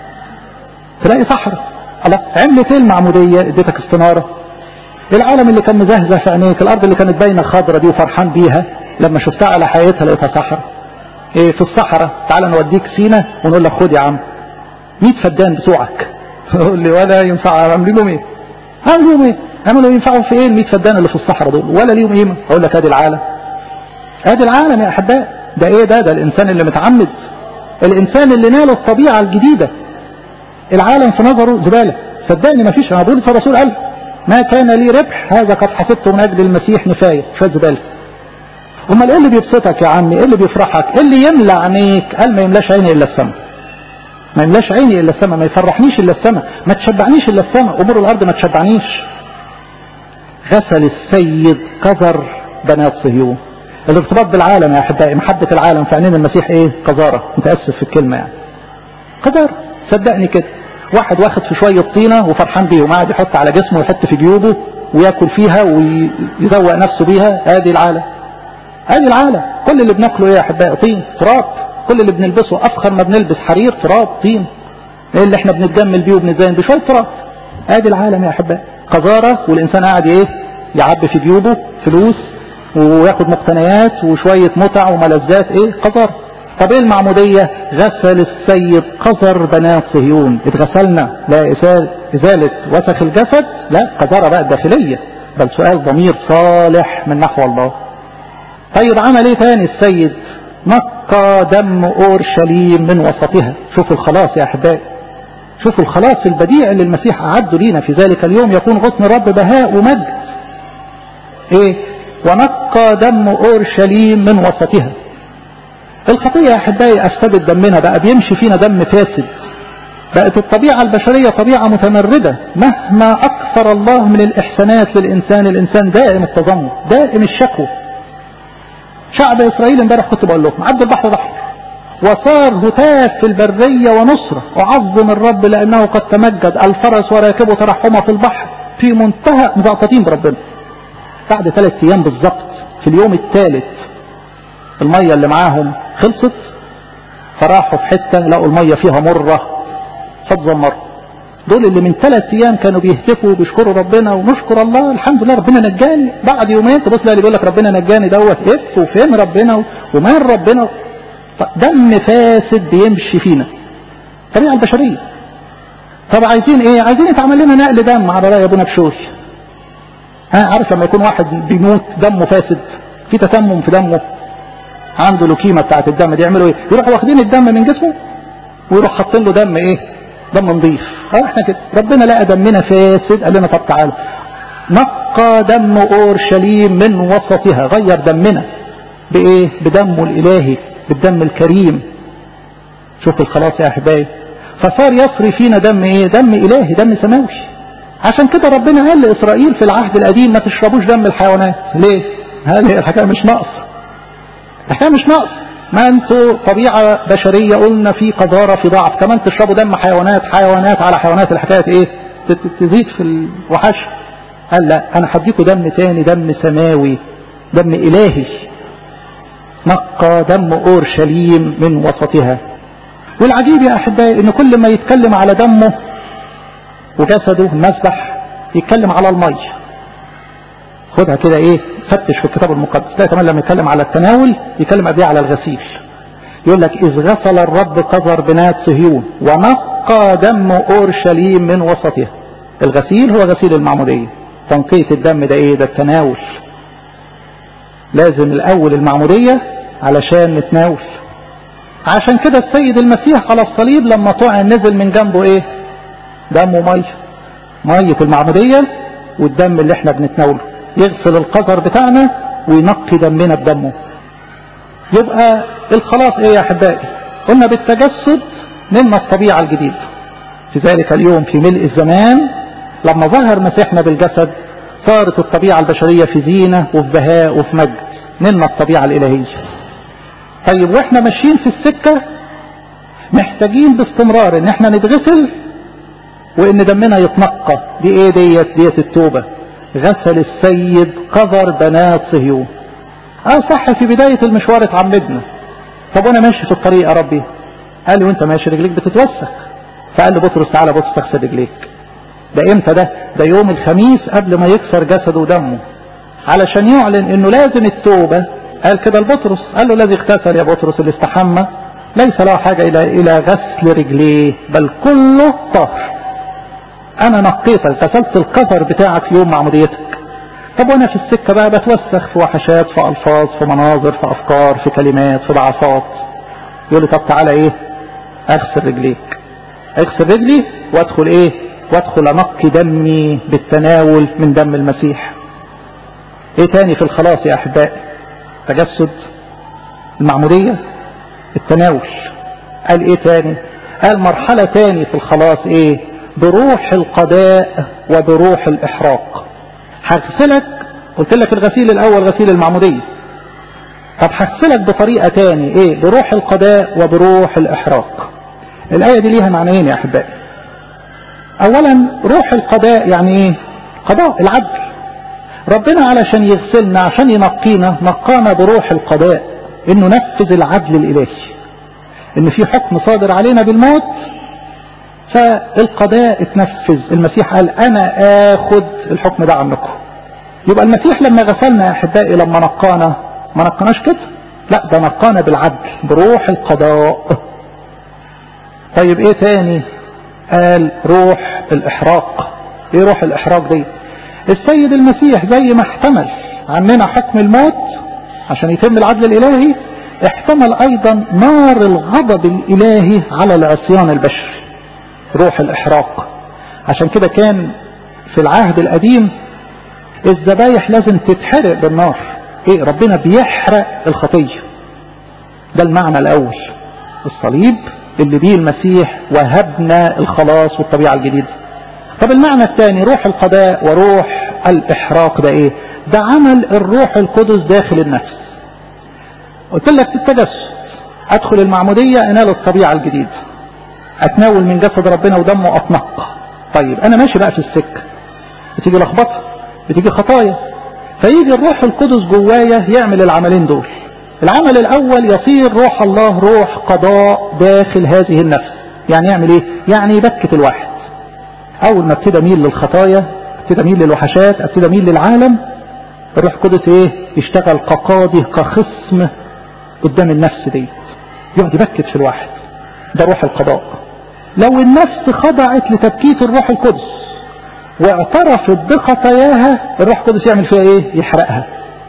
تلاقي صحراء الله عملت ايه المعموديه اديتك استناره العالم اللي كان مزهزه في عينيك الارض اللي كانت باينه خضرة دي وفرحان بيها لما شفتها على حقيقتها لقيتها صحراء ايه في الصحراء تعالى نوديك سينا ونقول لك خد يا عم 100 فدان بتوعك يقول لي ولا ينفع اعمل لهم ايه اعمل لهم ايه عملوا ينفعوا في ايه ال 100 فدان اللي في الصحراء دول ولا ليهم قيمه اقول لك ادي العالم ادي العالم يا احباء ده ايه ده ده الانسان اللي متعمد الانسان اللي نال الطبيعه الجديده العالم في نظره زباله صدقني ما فيش انا بقول الرسول قال ما كان لي ربح هذا قد حسبته من اجل المسيح نفايه شويه زباله امال ايه اللي بيبسطك يا عمي ايه اللي بيفرحك ايه اللي يملى عينيك قال ما يملاش عيني الا السماء ما يملاش عيني الا السماء ما يفرحنيش الا السماء ما تشبعنيش الا السماء امور الارض ما تشبعنيش غسل السيد قذر بنات صهيون الارتباط بالعالم يا احبائي محبه العالم في عينين المسيح ايه قذاره متاسف في الكلمه يعني قذاره صدقني كده واحد واخد في شويه طينه وفرحان بيهم قاعد يحط على جسمه ويحط في جيوبه وياكل فيها ويزوق نفسه بيها ادي العالم ادي العالم كل اللي بناكله ايه يا احبائي طين تراب كل اللي بنلبسه افخر ما بنلبس حرير تراب طين ايه اللي احنا بنتجمل بيه وبنزين بيه شويه تراب ادي العالم يا احبائي قذاره والانسان قاعد ايه يعبي في جيوبه فلوس وياخد مقتنيات وشويه متع وملذات ايه قذاره طب ايه المعمودية غسل السيد قذر بنات صهيون اتغسلنا لا ازالة وسخ الجسد لا قذارة بقى الداخلية بل سؤال ضمير صالح من نحو الله طيب عمل ايه تاني السيد نقى دم اورشليم من وسطها شوفوا الخلاص يا احبائي شوفوا الخلاص البديع اللي المسيح اعده لينا في ذلك اليوم يكون غصن الرب بهاء ومجد ايه ونقى دم اورشليم من وسطها الخطية يا احبائي افسدت دمنا بقى بيمشي فينا دم فاسد بقت الطبيعة البشرية طبيعة متمردة مهما اكثر الله من الاحسانات للانسان الانسان دائم التذمر دائم الشكوى شعب اسرائيل امبارح كنت بقول لكم عبد البحر بحر وصار هتاف في البرية ونصرة وعظم الرب لانه قد تمجد الفرس وراكبه ترحمه في البحر في منتهى مزقطين بربنا بعد ثلاث ايام بالظبط في اليوم الثالث المية اللي معاهم خلصت فراحوا في حتة لقوا المية فيها مرة فتزمروا دول اللي من ثلاث ايام كانوا بيهتفوا وبيشكروا ربنا ونشكر الله الحمد لله ربنا نجاني بعد يومين تبص اللي بيقول لك ربنا نجاني دوت اف وفين ربنا ومين ربنا دم فاسد بيمشي فينا الطبيعه البشريه طب عايزين ايه عايزين يتعمل لنا نقل دم على راي ابونا بشوي ها عارف لما يكون واحد بيموت دمه فاسد في تسمم في دمه عنده لوكيمه بتاعت الدم دي يعملوا ايه يروحوا واخدين الدم من جسمه ويروح حاطين له دم ايه دم نظيف اه احنا كده ربنا لقى دمنا فاسد قال لنا طب تعالوا نقى دم اورشليم من وسطها غير دمنا بايه بدمه الالهي بالدم الكريم شوف الخلاص يا احبائي فصار يصري فينا دم ايه دم الهي دم سماوي عشان كده ربنا قال لاسرائيل في العهد القديم ما تشربوش دم الحيوانات ليه هذه الحكايه مش ناقصه الحكايه مش ناقصه ما انتوا طبيعة بشرية قلنا في قذارة في ضعف كمان تشربوا دم حيوانات حيوانات على حيوانات الحكاية ايه تزيد في الوحش قال لا انا هديكوا دم تاني دم سماوي دم الهي نقى دم اورشليم من وسطها والعجيب يا احبائي ان كل ما يتكلم على دمه وجسده المسبح يتكلم على المي خدها كده ايه فتش في الكتاب المقدس تلاقي كمان لما يتكلم على التناول يتكلم قبليه على الغسيل يقول لك اذ غسل الرب قذر بنات صهيون ونقى دم اورشليم من وسطها الغسيل هو غسيل المعموديه تنقيه الدم ده ايه ده التناول لازم الاول المعموديه علشان نتناول عشان كده السيد المسيح على الصليب لما طعن نزل من جنبه ايه دمه ميه ميه المعموديه والدم اللي احنا بنتناوله يغسل القذر بتاعنا وينقي دمنا بدمه يبقى الخلاص ايه يا احبائي قلنا بالتجسد نلنا الطبيعة الجديدة في ذلك اليوم في ملء الزمان لما ظهر مسيحنا بالجسد صارت الطبيعة البشرية في زينة وفي بهاء وفي مجد نلنا الطبيعة الإلهية طيب واحنا ماشيين في السكة محتاجين باستمرار ان احنا نتغسل وان دمنا يتنقى دي ايه ديت ديت التوبة غسل السيد قذر بنات صهيون اه صح في بداية المشوار اتعمدنا طب وانا ماشي في الطريق يا ربي قال لي وانت ماشي رجليك بتتوسخ فقال لي بطرس تعالى بص تغسل رجليك ده امتى ده ده يوم الخميس قبل ما يكسر جسده ودمه علشان يعلن انه لازم التوبة قال كده لبطرس قال له الذي اغتسل يا بطرس اللي استحمى ليس له حاجة الى الى غسل رجليه بل كله طهر انا نقيتك غسلت القذر بتاعك في يوم معموديتك طب وانا في السكة بقى بتوسخ في وحشات في الفاظ في مناظر في افكار في كلمات في ضعفات يقول لي طب تعالى ايه اغسل رجليك اغسل رجلي وادخل ايه وادخل انقي دمي بالتناول من دم المسيح ايه تاني في الخلاص يا احبائي تجسد المعمودية التناول قال ايه تاني قال مرحلة تاني في الخلاص ايه بروح القضاء وبروح الإحراق هغسلك قلت لك الغسيل الأول غسيل المعمودية طب هغسلك بطريقة تاني ايه بروح القضاء وبروح الإحراق الآية دي ليها معنيين يا أحبائي أولا روح القضاء يعني ايه قضاء العدل ربنا علشان يغسلنا عشان ينقينا نقانا بروح القضاء انه نفذ العدل الالهي ان في حكم صادر علينا بالموت فالقضاء اتنفذ المسيح قال انا اخد الحكم ده عنكم يبقى المسيح لما غسلنا يا احبائي لما نقانا ما نقناش كده لا ده نقانا بالعدل بروح القضاء طيب ايه تاني قال روح الاحراق ايه روح الاحراق دي السيد المسيح زي ما احتمل عننا حكم الموت عشان يتم العدل الالهي احتمل ايضا نار الغضب الالهي على العصيان البشري روح الإحراق عشان كده كان في العهد القديم الذبايح لازم تتحرق بالنار ايه ربنا بيحرق الخطية ده المعنى الأول الصليب اللي بيه المسيح وهبنا الخلاص والطبيعة الجديدة طب المعنى الثاني روح القضاء وروح الإحراق ده ايه ده عمل الروح القدس داخل النفس قلت لك في التجسد ادخل المعمودية انال الطبيعة الجديدة اتناول من جسد ربنا ودمه اتنقى طيب انا ماشي بقى في السكة بتيجي لخبطة بتيجي خطايا فيجي الروح القدس جوايا يعمل العملين دول العمل الاول يصير روح الله روح قضاء داخل هذه النفس يعني يعمل ايه يعني يبكت الواحد اول ما ابتدي اميل للخطايا ابتدي اميل للوحشات ابتدي اميل للعالم الروح القدس ايه يشتغل كقاضي كخصم قدام النفس دي يقعد يبكت في الواحد ده روح القضاء لو النفس خضعت لتبكيت الروح القدس واعترفت بخطاياها الروح القدس يعمل فيها ايه يحرقها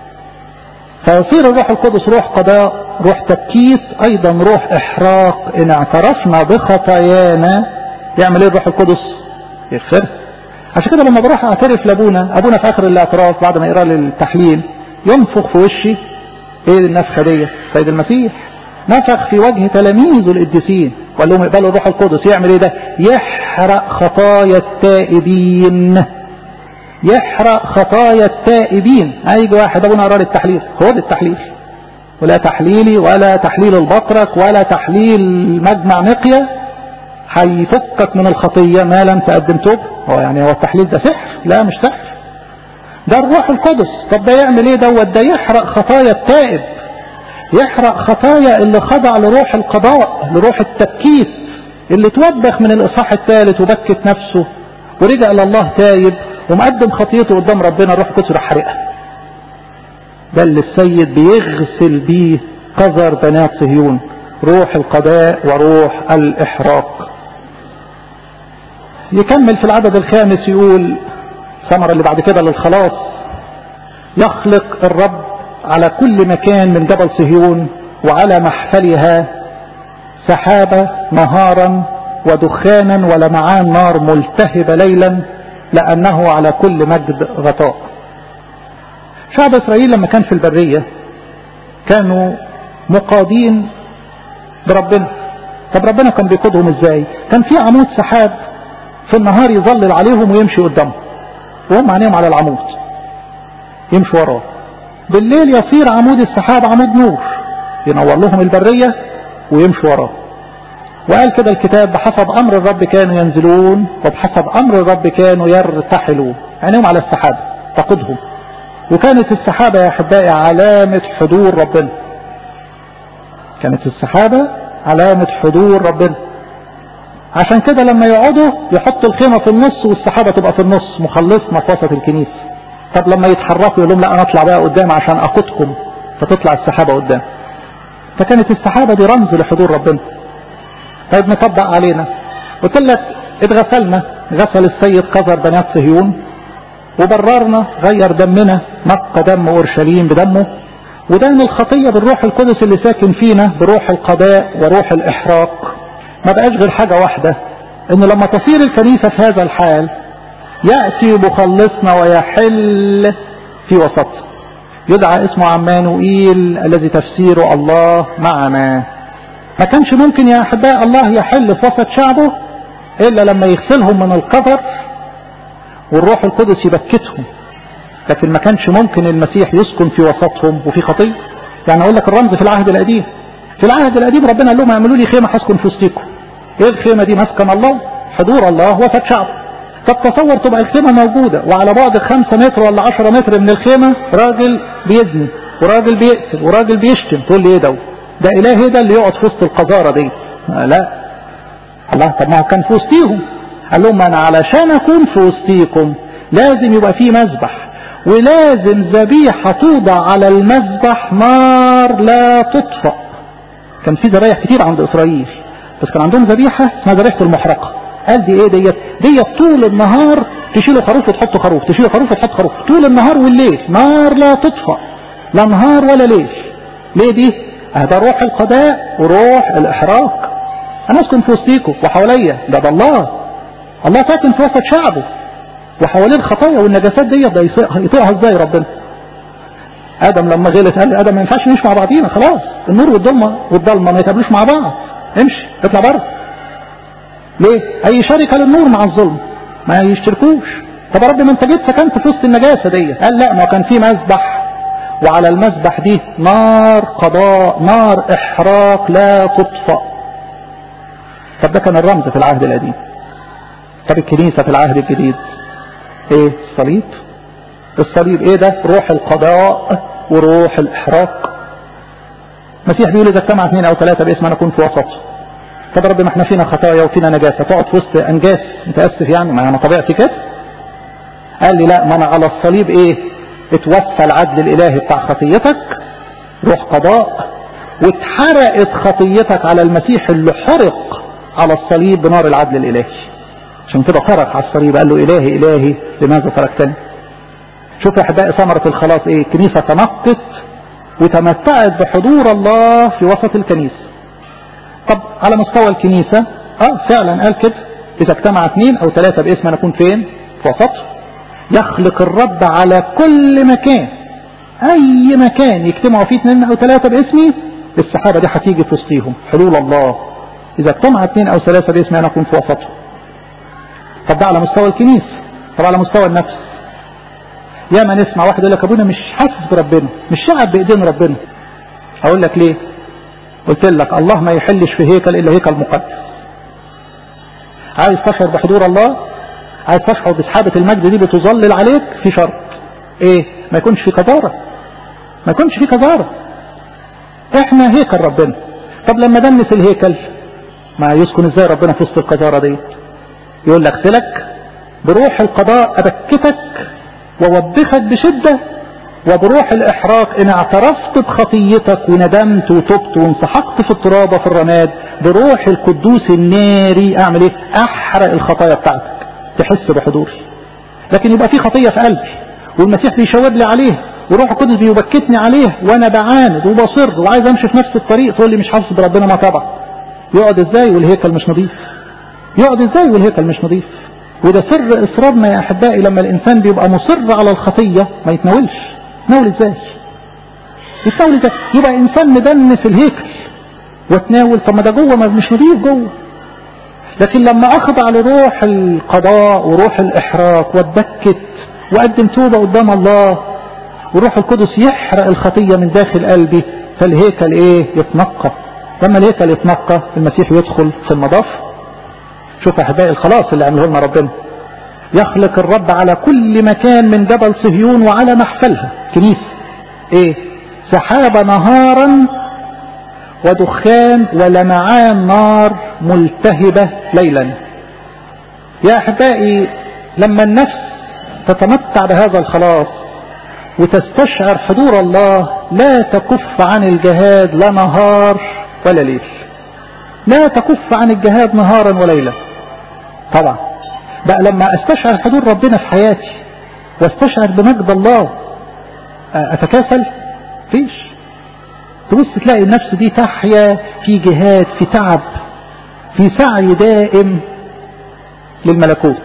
فيصير الروح القدس روح قضاء روح تبكيت ايضا روح احراق ان اعترفنا بخطايانا يعمل ايه الروح القدس يغفر عشان كده لما بروح اعترف لابونا ابونا في اخر الاعتراف بعد ما يقرا لي التحليل ينفخ في وشي ايه النفخه دي سيد المسيح نفخ في وجه تلاميذه القديسين وقال لهم اقبلوا الروح القدس يعمل ايه ده يحرق خطايا التائبين يحرق خطايا التائبين هيجي واحد ابونا قرا التحليل خد التحليل ولا تحليلي ولا تحليل البطرك ولا تحليل مجمع نقية هيفكك من الخطية ما لم تقدم توب هو يعني هو التحليل ده سحر لا مش سحر ده الروح القدس طب ده يعمل ايه دوت ده يحرق خطايا التائب يحرق خطايا اللي خضع لروح القضاء لروح التبكيت اللي توبخ من الاصحاح الثالث وبكت نفسه ورجع لله تايب ومقدم خطيته قدام ربنا الروح القدس راح حرقها ده اللي السيد بيغسل بيه قذر بنات صهيون روح القضاء وروح الإحراق يكمل في العدد الخامس يقول ثمرة اللي بعد كده للخلاص يخلق الرب على كل مكان من جبل صهيون وعلى محفلها سحابة نهارا ودخانا ولمعان نار ملتهبة ليلا لأنه على كل مجد غطاء شعب إسرائيل لما كان في البرية كانوا مقادين بربنا طب ربنا كان بيقودهم ازاي كان في عمود سحاب في النهار يظلل عليهم ويمشي قدامهم وهم عينيهم على العمود يمشوا وراه بالليل يصير عمود السحاب عمود نور ينور لهم البرية ويمشوا وراه وقال كده الكتاب بحسب امر الرب كانوا ينزلون وبحسب امر الرب كانوا يرتحلون عينيهم على السحاب تقودهم وكانت السحابة يا احبائي علامة حضور ربنا كانت السحابة علامة حضور ربنا عشان كده لما يقعدوا يحطوا الخيمة في النص والسحابة تبقى في النص مخلصنا في وسط الكنيسة طب لما يتحركوا يقول لهم لا انا اطلع بقى قدام عشان اقودكم فتطلع السحابة قدام فكانت السحابة دي رمز لحضور ربنا طيب نطبق علينا قلت لك اتغسلنا غسل السيد قذر بنات صهيون وبررنا غير دمنا نقى دم اورشليم بدمه ودان الخطية بالروح القدس اللي ساكن فينا بروح القضاء وروح الاحراق ما بقاش غير حاجة واحدة ان لما تصير الكنيسة في هذا الحال يأتي مخلصنا ويحل في وسطنا يدعى اسمه عمانوئيل الذي تفسيره الله معنا ما كانش ممكن يا احباء الله يحل في وسط شعبه الا لما يغسلهم من القدر والروح القدس يبكتهم لكن ما كانش ممكن المسيح يسكن في وسطهم وفي خطيه يعني اقول لك الرمز في العهد القديم في العهد القديم ربنا قال لهم اعملوا لي خيمه هسكن في وسطكم ايه الخيمه دي مسكن الله حضور الله وسط شعبه طب تصور تبقى الخيمة موجودة وعلى بعد خمسة متر ولا عشرة متر من الخيمة راجل بيزني وراجل بيقتل وراجل بيشتم تقول لي ايه ده ده اله ده اللي يقعد في وسط القذارة دي آه لا الله طب ما هو كان في وسطيهم قال لهم انا علشان اكون في وسطيكم لازم يبقى في مذبح ولازم ذبيحة توضع على المذبح نار لا تطفأ كان في ذبايح كتير عند اسرائيل بس كان عندهم ذبيحة اسمها ذبيحة المحرقة قال دي ايه ديت ديت طول النهار تشيلوا خروف وتحطوا خروف تشيلوا خروف وتحط خروف طول النهار والليل نار لا تطفأ لا نهار ولا ليل ليه دي هذا روح القضاء وروح الاحراق انا اسكن في وسطيكم وحواليا ده ده الله الله ساكن في وسط شعبه وحواليه الخطايا والنجاسات ديت ده يطيعها ازاي ربنا ادم لما غلط قال ادم ما ينفعش نعيش مع بعضينا خلاص النور والظلمه والضلمه ما يتقابلوش مع بعض امشي اطلع بره ليه اي شركة للنور مع الظلم ما يشتركوش طب يا رب ما انت جيت سكنت في وسط النجاسة دي قال لا ما كان في مذبح وعلى المذبح دي نار قضاء نار احراق لا تطفأ طب ده كان الرمز في العهد القديم طب الكنيسة في العهد الجديد ايه الصليب الصليب ايه ده روح القضاء وروح الاحراق المسيح بيقول اذا اجتمع اثنين او ثلاثة باسم انا اكون في وسطهم طب رب ما احنا فينا خطايا وفينا نجاسة تقعد في وسط انجاس متأسف يعني ما انا طبيعتي كده قال لي لا ما انا على الصليب ايه اتوفى العدل الالهي بتاع خطيتك روح قضاء واتحرقت خطيتك على المسيح اللي حرق على الصليب بنار العدل الالهي عشان كده صرخ على الصليب قال له الهي الهي لماذا تركتني شوف يا احبائي ثمرة الخلاص ايه الكنيسة تنقت وتمتعت بحضور الله في وسط الكنيسة طب على مستوى الكنيسة اه فعلا قال كده اذا اجتمع اثنين او ثلاثة باسم نكون فين في وسط يخلق الرب على كل مكان اي مكان يجتمعوا فيه اثنين او ثلاثة باسمي السحابة دي هتيجي في وسطيهم حلول الله اذا اجتمع اثنين او ثلاثة باسمي انا اكون في وسطهم طب ده على مستوى الكنيسة طب على مستوى النفس ياما نسمع واحد يقول لك ابونا مش حاسس بربنا مش شعب بايدين ربنا اقول لك ليه قلت لك الله ما يحلش في هيكل الا هيكل مقدس عايز تشعر بحضور الله عايز تشعر بسحابة المجد دي بتظلل عليك في شرط ايه ما يكونش في كبارة ما يكونش في كبارة احنا هيكل ربنا طب لما دنس الهيكل ما يسكن ازاي ربنا في وسط القذارة دي يقول لك سلك بروح القضاء ابكتك ووبخك بشدة وبروح الاحراق ان اعترفت بخطيتك وندمت وتبت وانسحقت في التراب وفي الرماد بروح القدوس الناري اعمل ايه احرق الخطايا بتاعتك تحس بحضوري لكن يبقى في خطية في قلبي والمسيح بيشاور لي عليه وروح القدس بيبكتني عليه وانا بعاند وبصر وعايز امشي في نفس الطريق تقول لي مش حاسس بربنا ما طبعا يقعد ازاي والهيكل مش نظيف يقعد ازاي والهيكل مش نظيف وده سر اصرارنا يا احبائي لما الانسان بيبقى مصر على الخطية ما يتناولش يتناول ازاي يتناول ازاي يبقى انسان مدنس الهيكل وتناول طب ما ده جوه ما مش نظيف جوه لكن لما اخضع لروح القضاء وروح الاحراق واتبكت وقدم توبة قدام الله وروح القدس يحرق الخطية من داخل قلبي فالهيكل ايه يتنقى لما الهيكل يتنقى المسيح يدخل في النظافة شوف احبائي الخلاص اللي عمله لنا ربنا يخلق الرب على كل مكان من جبل صهيون وعلى محفلها كنيسة ايه سحاب نهارا ودخان ولمعان نار ملتهبة ليلا يا احبائي لما النفس تتمتع بهذا الخلاص وتستشعر حضور الله لا تكف عن الجهاد لا نهار ولا ليل لا تكف عن الجهاد نهارا وليلا طبعا بقى لما استشعر حضور ربنا في حياتي واستشعر بمجد الله اتكاسل فيش تبص تلاقي النفس دي تحيا في جهاد في تعب في سعي دائم للملكوت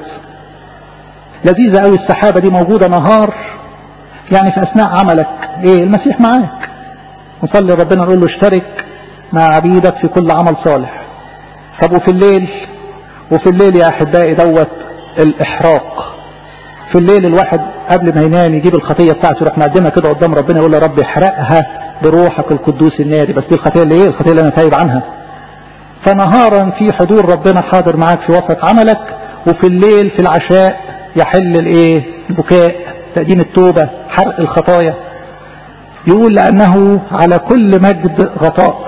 لذيذة قوي السحابة دي موجودة نهار يعني في أثناء عملك إيه المسيح معاك نصلي ربنا نقول له اشترك مع عبيدك في كل عمل صالح طب وفي الليل وفي الليل يا أحبائي دوت الإحراق في الليل الواحد قبل ما ينام يجيب الخطية بتاعته يروح مقدمها كده قدام ربنا يقول له رب احرقها بروحك القدوس الناري بس دي الخطية اللي ايه الخطية اللي انا تايب عنها فنهارا في حضور ربنا حاضر معاك في وسط عملك وفي الليل في العشاء يحل الايه البكاء تقديم التوبة حرق الخطايا يقول لأنه على كل مجد غطاء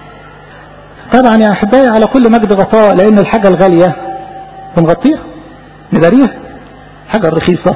طبعا يا أحبائي على كل مجد غطاء لأن الحاجة الغالية بنغطيها نداريها حاجة رخيصة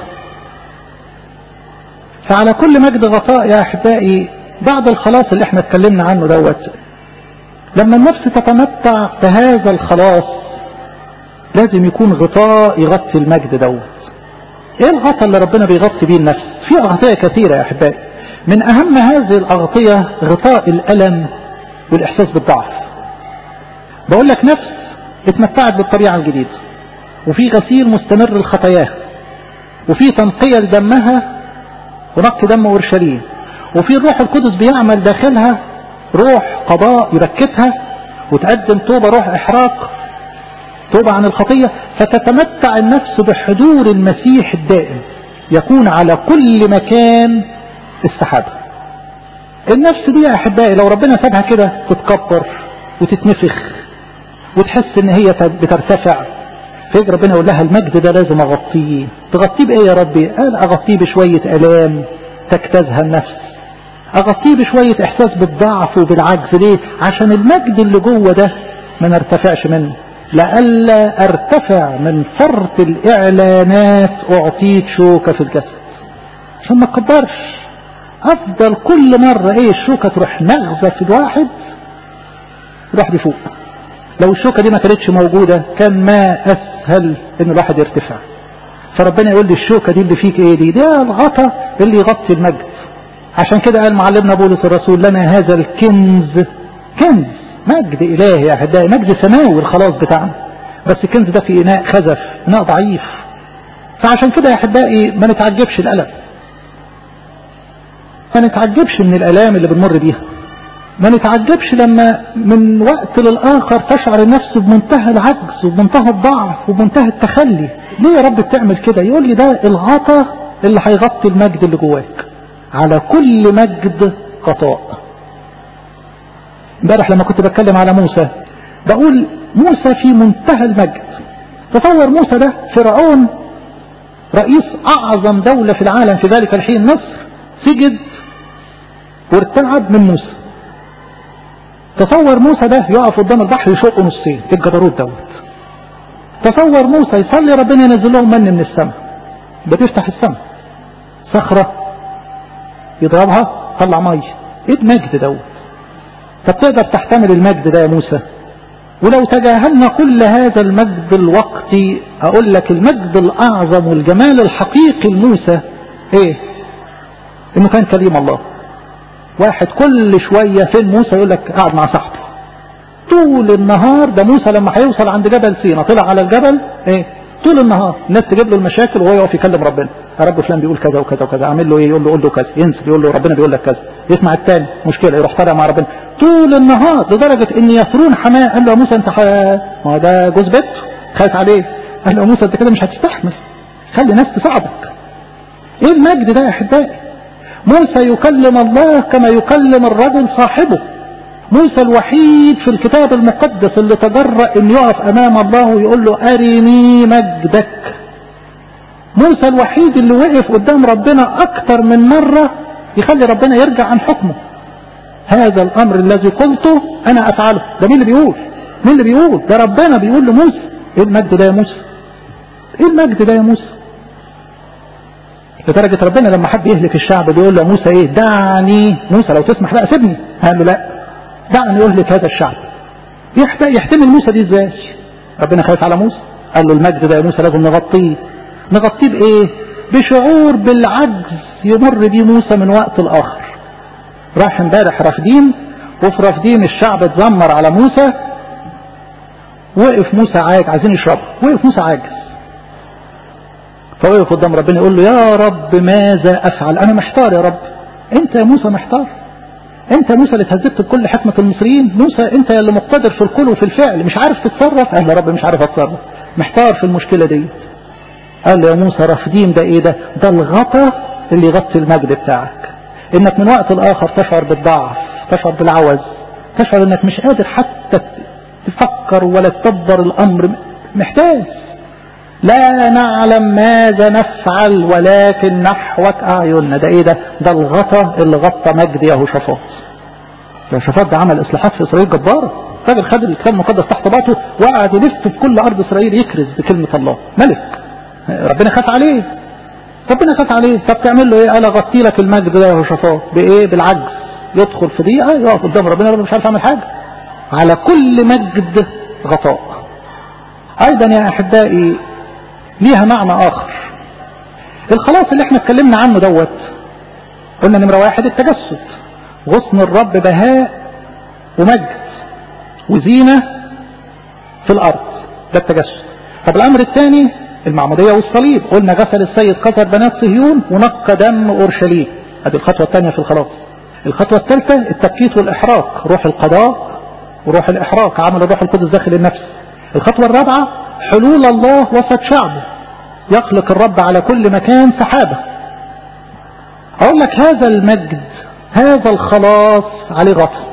فعلى كل مجد غطاء يا أحبائي بعد الخلاص اللي احنا اتكلمنا عنه دوت لما النفس تتمتع بهذا الخلاص لازم يكون غطاء يغطي المجد دوت ايه الغطاء اللي ربنا بيغطي بيه النفس في اغطية كثيرة يا احبائي من اهم هذه الاغطية غطاء الالم والاحساس بالضعف بقول لك نفس اتمتعت بالطبيعة الجديدة وفي غسيل مستمر لخطاياها وفي تنقية لدمها ونقي دم اورشليم وفي الروح القدس بيعمل داخلها روح قضاء يبكتها وتقدم توبة روح احراق توبة عن الخطية فتتمتع النفس بحضور المسيح الدائم يكون على كل مكان السحابة النفس دي يا أحبائي لو ربنا سابها كده تتكبر وتتنفخ وتحس ان هي بترتفع فيجي ربنا يقول لها المجد ده لازم اغطيه تغطيه بايه يا ربي قال اغطيه بشوية الام تجتازها النفس اغطيه بشوية احساس بالضعف وبالعجز ليه عشان المجد اللي جوه ده ما نرتفعش منه لئلا ارتفع من فرط الاعلانات اعطيك شوكة في الجسد عشان ما تكبرش افضل كل مرة ايه الشوكة تروح نغزة في الواحد الواحد يفوق لو الشوكة دي ما كانتش موجودة كان ما اسهل ان الواحد يرتفع فربنا يقول لي الشوكة دي اللي فيك ايه دي ده الغطا اللي يغطي المجد عشان كده قال معلمنا بولس الرسول لنا هذا الكنز كنز مجد إلهي يا أحبائي مجد سماوي الخلاص بتاعنا بس الكنز ده في إناء خزف إناء ضعيف فعشان كده يا أحبائي ما نتعجبش الألم ما نتعجبش من الألام اللي بنمر بيها ما نتعجبش لما من وقت للآخر تشعر النفس بمنتهى العجز وبمنتهى الضعف وبمنتهى التخلي ليه يا رب بتعمل كده يقول لي ده الغطا اللي هيغطي المجد اللي جواك على كل مجد غطاء امبارح لما كنت بتكلم على موسى بقول موسى في منتهى المجد تصور موسى ده فرعون رئيس اعظم دولة في العالم في ذلك الحين مصر سجد وارتعب من موسى تصور موسى ده يقف قدام البحر يشق نصين الجبروت دوت تصور موسى يصلي ربنا ينزل لهم من من السماء بتفتح السماء صخرة يضربها طلع مية ايه المجد دوت طب تقدر تحتمل المجد ده يا موسى ولو تجاهلنا كل هذا المجد الوقتي اقول لك المجد الاعظم والجمال الحقيقي لموسى ايه انه كان كريم الله واحد كل شوية فين موسى يقول لك قاعد مع صاحبه طول النهار ده موسى لما هيوصل عند جبل سينا طلع على الجبل ايه طول النهار الناس تجيب له المشاكل وهو يقف يكلم ربنا يا رب فلان بيقول كذا وكذا وكذا اعمل له ايه يقول له قول له كذا ينزل يقول له ربنا بيقول لك كذا يسمع الثاني مشكله يروح طالع مع ربنا طول النهار لدرجه ان يسرون حماه قال له يا موسى انت ما هو ده جوز بيته خايف عليه قال له يا موسى انت كده مش هتستحمل خلي ناس تساعدك ايه المجد ده يا احبائي موسى يكلم الله كما يكلم الرجل صاحبه موسى الوحيد في الكتاب المقدس اللي تجرأ ان يقف امام الله ويقول له ارني مجدك موسى الوحيد اللي وقف قدام ربنا اكتر من مرة يخلي ربنا يرجع عن حكمه هذا الامر الذي قلته انا افعله ده مين اللي بيقول مين اللي بيقول ده ربنا بيقول لموسى ايه المجد ده يا موسى ايه المجد ده يا موسى لدرجة ربنا لما حب يهلك الشعب بيقول له موسى ايه دعني موسى لو تسمح بقى سيبني قال له لا دعني اهلك هذا الشعب يحتمل موسى دي ازاي ربنا خايف على موسى قال له المجد ده يا موسى لازم نغطيه نغطيه بايه بشعور بالعجز يمر بيه موسى من وقت لاخر راح امبارح رافدين وفي رافدين الشعب اتذمر على موسى وقف موسى عاجز عايزين يشربوا وقف موسى عاجز فوقف قدام ربنا يقول له يا رب ماذا افعل انا محتار يا رب انت يا موسى محتار انت موسى اللي اتهزبت بكل حكمة المصريين موسى انت اللي مقتدر في القول وفي الفعل مش عارف تتصرف قال يا رب مش عارف اتصرف محتار في المشكلة دي قال له يا موسى رافدين ده ايه ده ده الغطا اللي يغطي المجد بتاعك انك من وقت لاخر تشعر بالضعف تشعر بالعوز تشعر انك مش قادر حتى تفكر ولا تدبر الامر محتاج لا نعلم ماذا نفعل ولكن نحوك أعيننا ده إيه ده ده الغطا اللي غطى مجد يهوشافاط يهوشافاط ده عمل إصلاحات في إسرائيل جبارة راجل خد الكتاب المقدس تحت باطه وقعد يلف في كل أرض إسرائيل يكرز بكلمة الله ملك ربنا خاف عليه ربنا خاف عليه طب تعمل له إيه قال أغطي لك المجد ده يهوشافاط بإيه بالعجز يدخل في دقيقة يقف قدام ربنا ربنا مش عارف يعمل حاجة على كل مجد غطاء أيضا يا أحبائي ليها معنى آخر الخلاص اللي احنا اتكلمنا عنه دوت قلنا نمرة واحد التجسد غصن الرب بهاء ومجد وزينة في الأرض ده التجسد طب الأمر الثاني المعمودية والصليب قلنا غسل السيد قصر بنات صهيون ونقى دم أورشليم هذه الخطوة الثانية في الخلاص الخطوة الثالثة التبكيت والإحراق روح القضاء وروح الإحراق عمل الروح القدس داخل النفس الخطوة الرابعة حلول الله وسط شعبه يخلق الرب على كل مكان سحابة أقول لك هذا المجد هذا الخلاص عليه غطا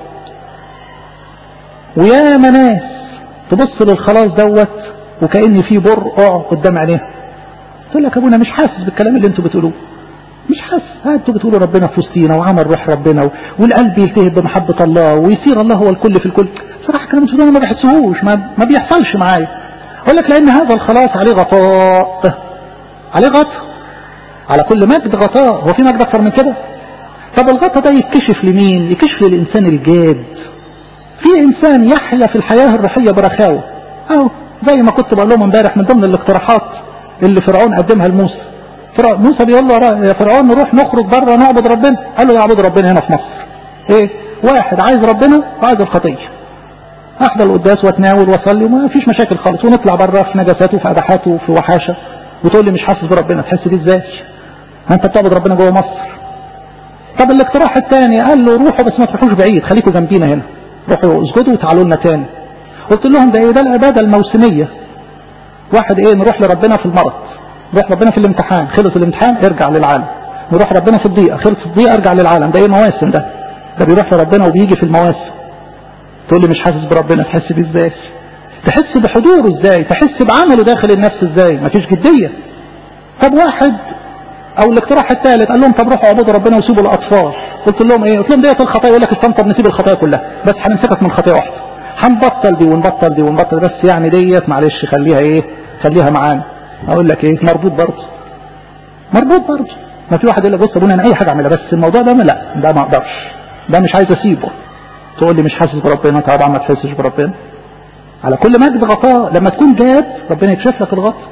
ويا مناس تبص للخلاص دوت وكأن في برقع قدام عينيها تقول لك ابونا مش حاسس بالكلام اللي انتوا بتقولوه مش حاسس انتوا بتقولوا ربنا في وسطينا وعمل روح ربنا والقلب يلتهب بمحبة الله ويصير الله هو الكل في الكل صراحة كلام انتوا ما بحسهوش ما, ما بيحصلش معايا اقول لك لان هذا الخلاص عليه غطاء عليه غطاء على كل مجد غطاء هو في مجد اكتر من كده طب الغطاء ده يتكشف لمين يكشف للانسان الجاد في انسان يحيا في الحياة الروحية برخاوة اهو زي ما كنت بقول لهم امبارح من ضمن الاقتراحات اللي فرعون قدمها لموسى موسى بيقول له يا فرعون نروح نخرج بره نعبد ربنا قال له نعبد ربنا هنا في مصر ايه واحد عايز ربنا وعايز الخطيه احضر القداس واتناول واصلي وما فيش مشاكل خالص ونطلع بره في نجاسات وفي اباحات وفي وحاشه وتقول لي مش حاسس بربنا تحس دي ازاي ما انت بتعبد ربنا جوه مصر طب الاقتراح الثاني قال له روحوا بس ما تروحوش بعيد خليكم جنبينا هنا روحوا اسجدوا وتعالوا لنا تاني قلت لهم ده ايه ده العباده الموسميه واحد ايه نروح لربنا في المرض نروح ربنا في الامتحان خلص الامتحان ارجع للعالم نروح ربنا في الضيقه خلص الضيقه ارجع للعالم ده ايه مواسم ده ده بيروح لربنا وبيجي في المواسم تقول لي مش حاسس بربنا تحس بيه ازاي تحس بحضوره ازاي تحس بعمله داخل النفس ازاي مفيش جدية طب واحد او الاقتراح الثالث قال لهم طب روحوا اعبدوا ربنا وسيبوا الاطفال قلت لهم ايه قلت لهم ديت الخطايا يقول لك استنطر نسيب الخطايا كلها بس هنمسكك من خطيئه واحده هنبطل دي ونبطل دي ونبطل بس يعني ديت معلش خليها ايه خليها معانا اقول لك ايه مربوط برضه مربوط برضه ما في واحد يقول لك بص ابونا انا اي حاجه اعملها بس الموضوع ده لا ده ما اقدرش ده مش عايز اسيبه تقول لي مش حاسس بربنا طبعا ما تحسش بربنا على كل مجد غطاء لما تكون جاد ربنا يكشف لك الغطاء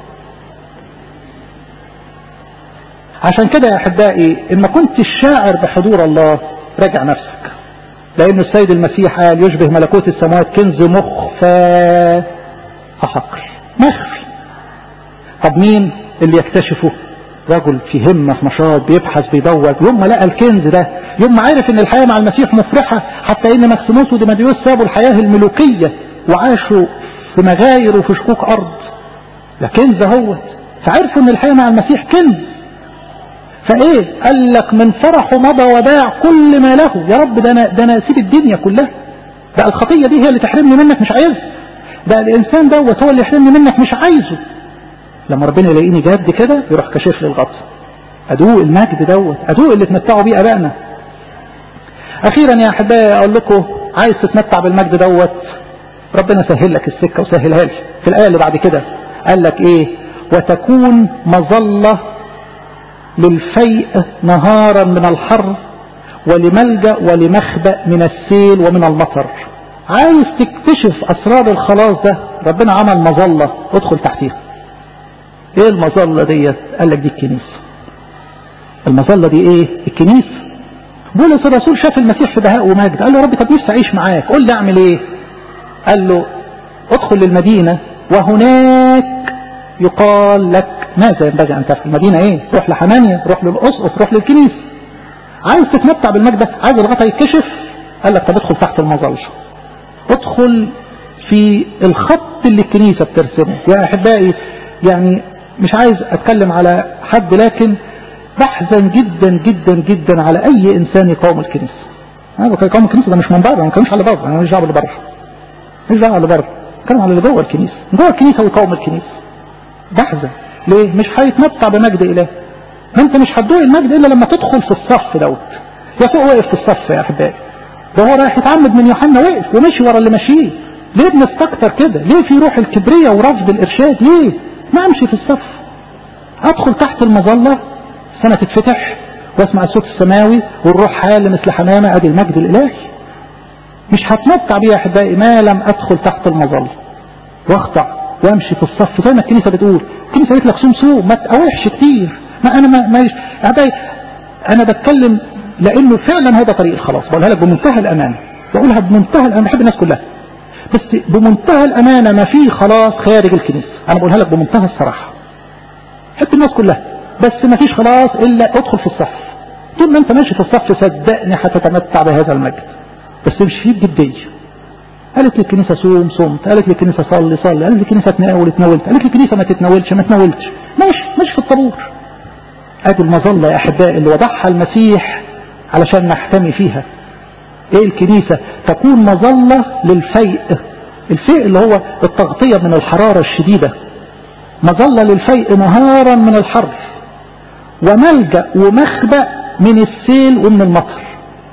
عشان كده يا احبائي ان ما كنتش شاعر بحضور الله راجع نفسك لان السيد المسيح قال يشبه ملكوت السماوات كنز مخفى فحقر مخفي طب مين اللي يكتشفه رجل في همة في نشاط بيبحث بيدور يوم ما لقى الكنز ده يوم ما عرف ان الحياة مع المسيح مفرحة حتى ان ماكسيموس وديماديوس سابوا الحياة الملوكية وعاشوا في مغاير وفي شكوك ارض ده كنز اهوت فعرفوا ان الحياة مع المسيح كنز فايه قال لك من فرحه مضى وباع كل ما له يا رب ده انا ده انا اسيب الدنيا كلها ده الخطيه دي هي اللي تحرمني منك مش عايزها ده الانسان دوت هو اللي يحرمني منك مش عايزه لما ربنا يلاقيني جد كده يروح كاشف لي الغطا ادوق المجد دوت ادوق اللي اتمتعوا بيه ابائنا اخيرا يا احبائي اقول لكم عايز تتمتع بالمجد دوت ربنا سهل لك السكه وسهلها لي في الايه اللي بعد كده قال لك ايه وتكون مظله للفيء نهارا من الحر ولملجأ ولمخبأ من السيل ومن المطر عايز تكتشف أسرار الخلاص ده ربنا عمل مظلة ادخل تحتيها ايه المظلة ديت قال لك دي الكنيسة المظلة دي ايه الكنيسة بولس الرسول شاف المسيح في بهاء ومجد قال له يا رب طب نفسي اعيش معاك قول لي اعمل ايه قال له ادخل للمدينة وهناك يقال لك ماذا ينبغي أن تفعل المدينة إيه روح لحنانيا روح للأسقف روح للكنيسة عايز تتمتع بالمجد عايز الغطا يتكشف قال لك طب ادخل تحت المظلة ادخل في الخط اللي الكنيسة بترسمه يا أحبائي يعني مش عايز أتكلم على حد لكن بحزن جدا جدا جدا على أي إنسان يقاوم الكنيسة أنا يقاوم الكنيسة ده مش من بره ما كانوش على بره أنا مش دعوة اللي بره مش دعوة اللي بره كانوا على اللي جوه الكنيسة جوه الكنيسة ويقاوم الكنيسة بحزن ليه مش هيتمتع بمجد إله ما انت مش هتدوق المجد إلا لما تدخل في الصف دوت يسوع وقف في الصف يا أحبائي ده هو رايح يتعمد من يوحنا وقف ومشي ورا اللي ماشيين ليه بنستكتر كده ليه في روح الكبرية ورفض الإرشاد ليه ما أمشي في الصف أدخل تحت المظلة السنة تتفتح واسمع الصوت السماوي والروح حال مثل حمامة أدي المجد الإلهي مش هتمتع بيه يا أحبائي ما لم أدخل تحت المظلة واخضع وامشي في الصف زي ما الكنيسة بتقول الكنيسة قالت لك صوم صوم ما تقاوحش كتير ما انا ما ما أحبائي انا بتكلم لانه فعلا هذا طريق الخلاص بقولها لك بمنتهى الامانه بقولها بمنتهى الامانه بحب الناس كلها بس بمنتهى الامانه ما في خلاص خارج الكنيسه انا بقولها لك بمنتهى الصراحه بحب الناس كلها بس ما فيش خلاص الا ادخل في الصف طول ما انت ماشي في الصف صدقني هتتمتع بهذا المجد بس مش فيه بجديه قالت لي الكنيسة صوم صمت قالت لي الكنيسة صلي صلي قالت لي الكنيسة تناول اتناولت قالت لي الكنيسة ما تتناولش ما تناولتش ماشي ماشي في الطابور ادي المظلة يا احبائي اللي وضعها المسيح علشان نحتمي فيها ايه الكنيسة تكون مظلة للفيء الفيء اللي هو التغطية من الحرارة الشديدة مظلة للفيء نهارا من الحر وملجأ ومخبأ من السيل ومن المطر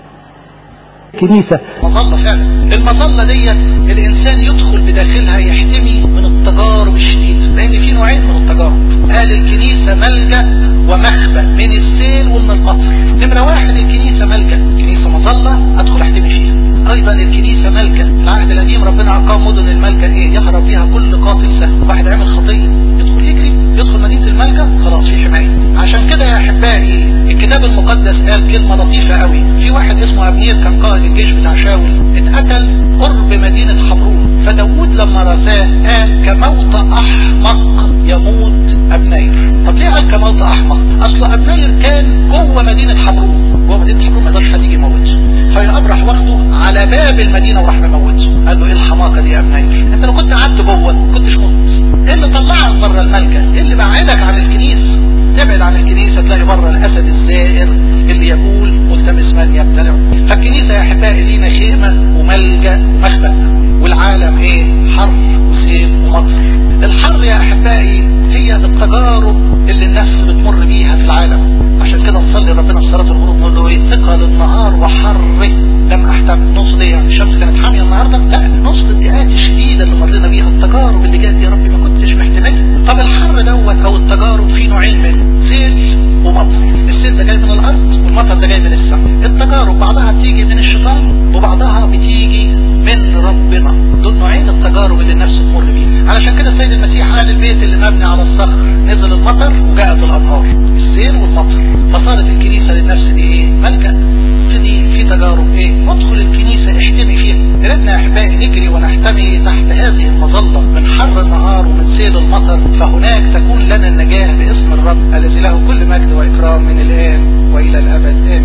كنيسة مظلة فعلا المظلة ديت الإنسان يدخل بداخلها يحتمي من التجارب الشديدة لأن في نوعين من التجارب قال الكنيسة ملجأ ومخبأ من السيل ومن المطر نمرة واحد الكنيسة ملجأ الكنيسة مظلة أدخل أحتمي فيها أيضا الكنيسة ملجأ العهد القديم ربنا أقام مدن الملجأ إيه يهرب فيها كل قاتل سهل واحد عمل خطية يدخل يجري يدخل مدينة الملجأ خلاص في حماية عشان كده يا أحبائي الكتاب المقدس قال كلمة لطيفة قوي في واحد اسمه أبنير كان قائد الجيش بتاع شاول اتقتل قرب مدينة حبرون فداود لما رساه قال كموت أحمق يموت أبنير طب ليه قال كموت أحمق أصل أبنير كان جوه مدينة حبرون جوه مدينة حبرون ما يقدرش حد يجي يموته فيقام راح واخده على باب المدينة وراح مموته قال له ايه الحماقة دي يا أبنير انت لو كنت قعدت جوه ما كنتش مت ايه اللي طلعك بره الملجأ ايه اللي بعدك عن الكنيسة تبعد عن الكنيسة تلاقي بره الأسد الزائر اللي يقول ملتمس من يبتلع فالكنيسة يا أحبائي لينا خيمة ملجأ ومخبأ والعالم ايه حر وسيل ومطر الحر يا احبائي هي التجارب اللي النفس بتمر بيها في العالم عشان كده نصلي ربنا في صلاة الغروب نقول له ايه ثقل النهار وحره لم احتمل نقصد ايه يعني الشمس كانت حامية النهاردة لا نقصد الضيقات الشديدة اللي مرينا بيها التجارب اللي جات يا ربي ما كنتش محتملها طب الحر دوت او التجارب في نوعين منه سيل ومطر السيل ده جاي من الارض والمطر ده جاي من السماء التجارب بعضها بتيجي من الشيطان وبعضها بتيجي من ربنا دول نوعين التجارب اللي النفس تمر بيها علشان كده السيد المسيح قال البيت اللي مبني على الصخر نزل المطر وجاءت الانهار السيل والمطر فصارت الكنيسة للنفس دي ايه ملجأ دي في تجارب ايه ادخل الكنيسة احتمي فيها قدرنا يا احبائي نجري ونحتمي تحت هذه المظلة من حر النهار ومن سيل المطر فهناك تكون لنا النجاة باسم الرب الذي له كل مجد واكرام من الان والى الابد امين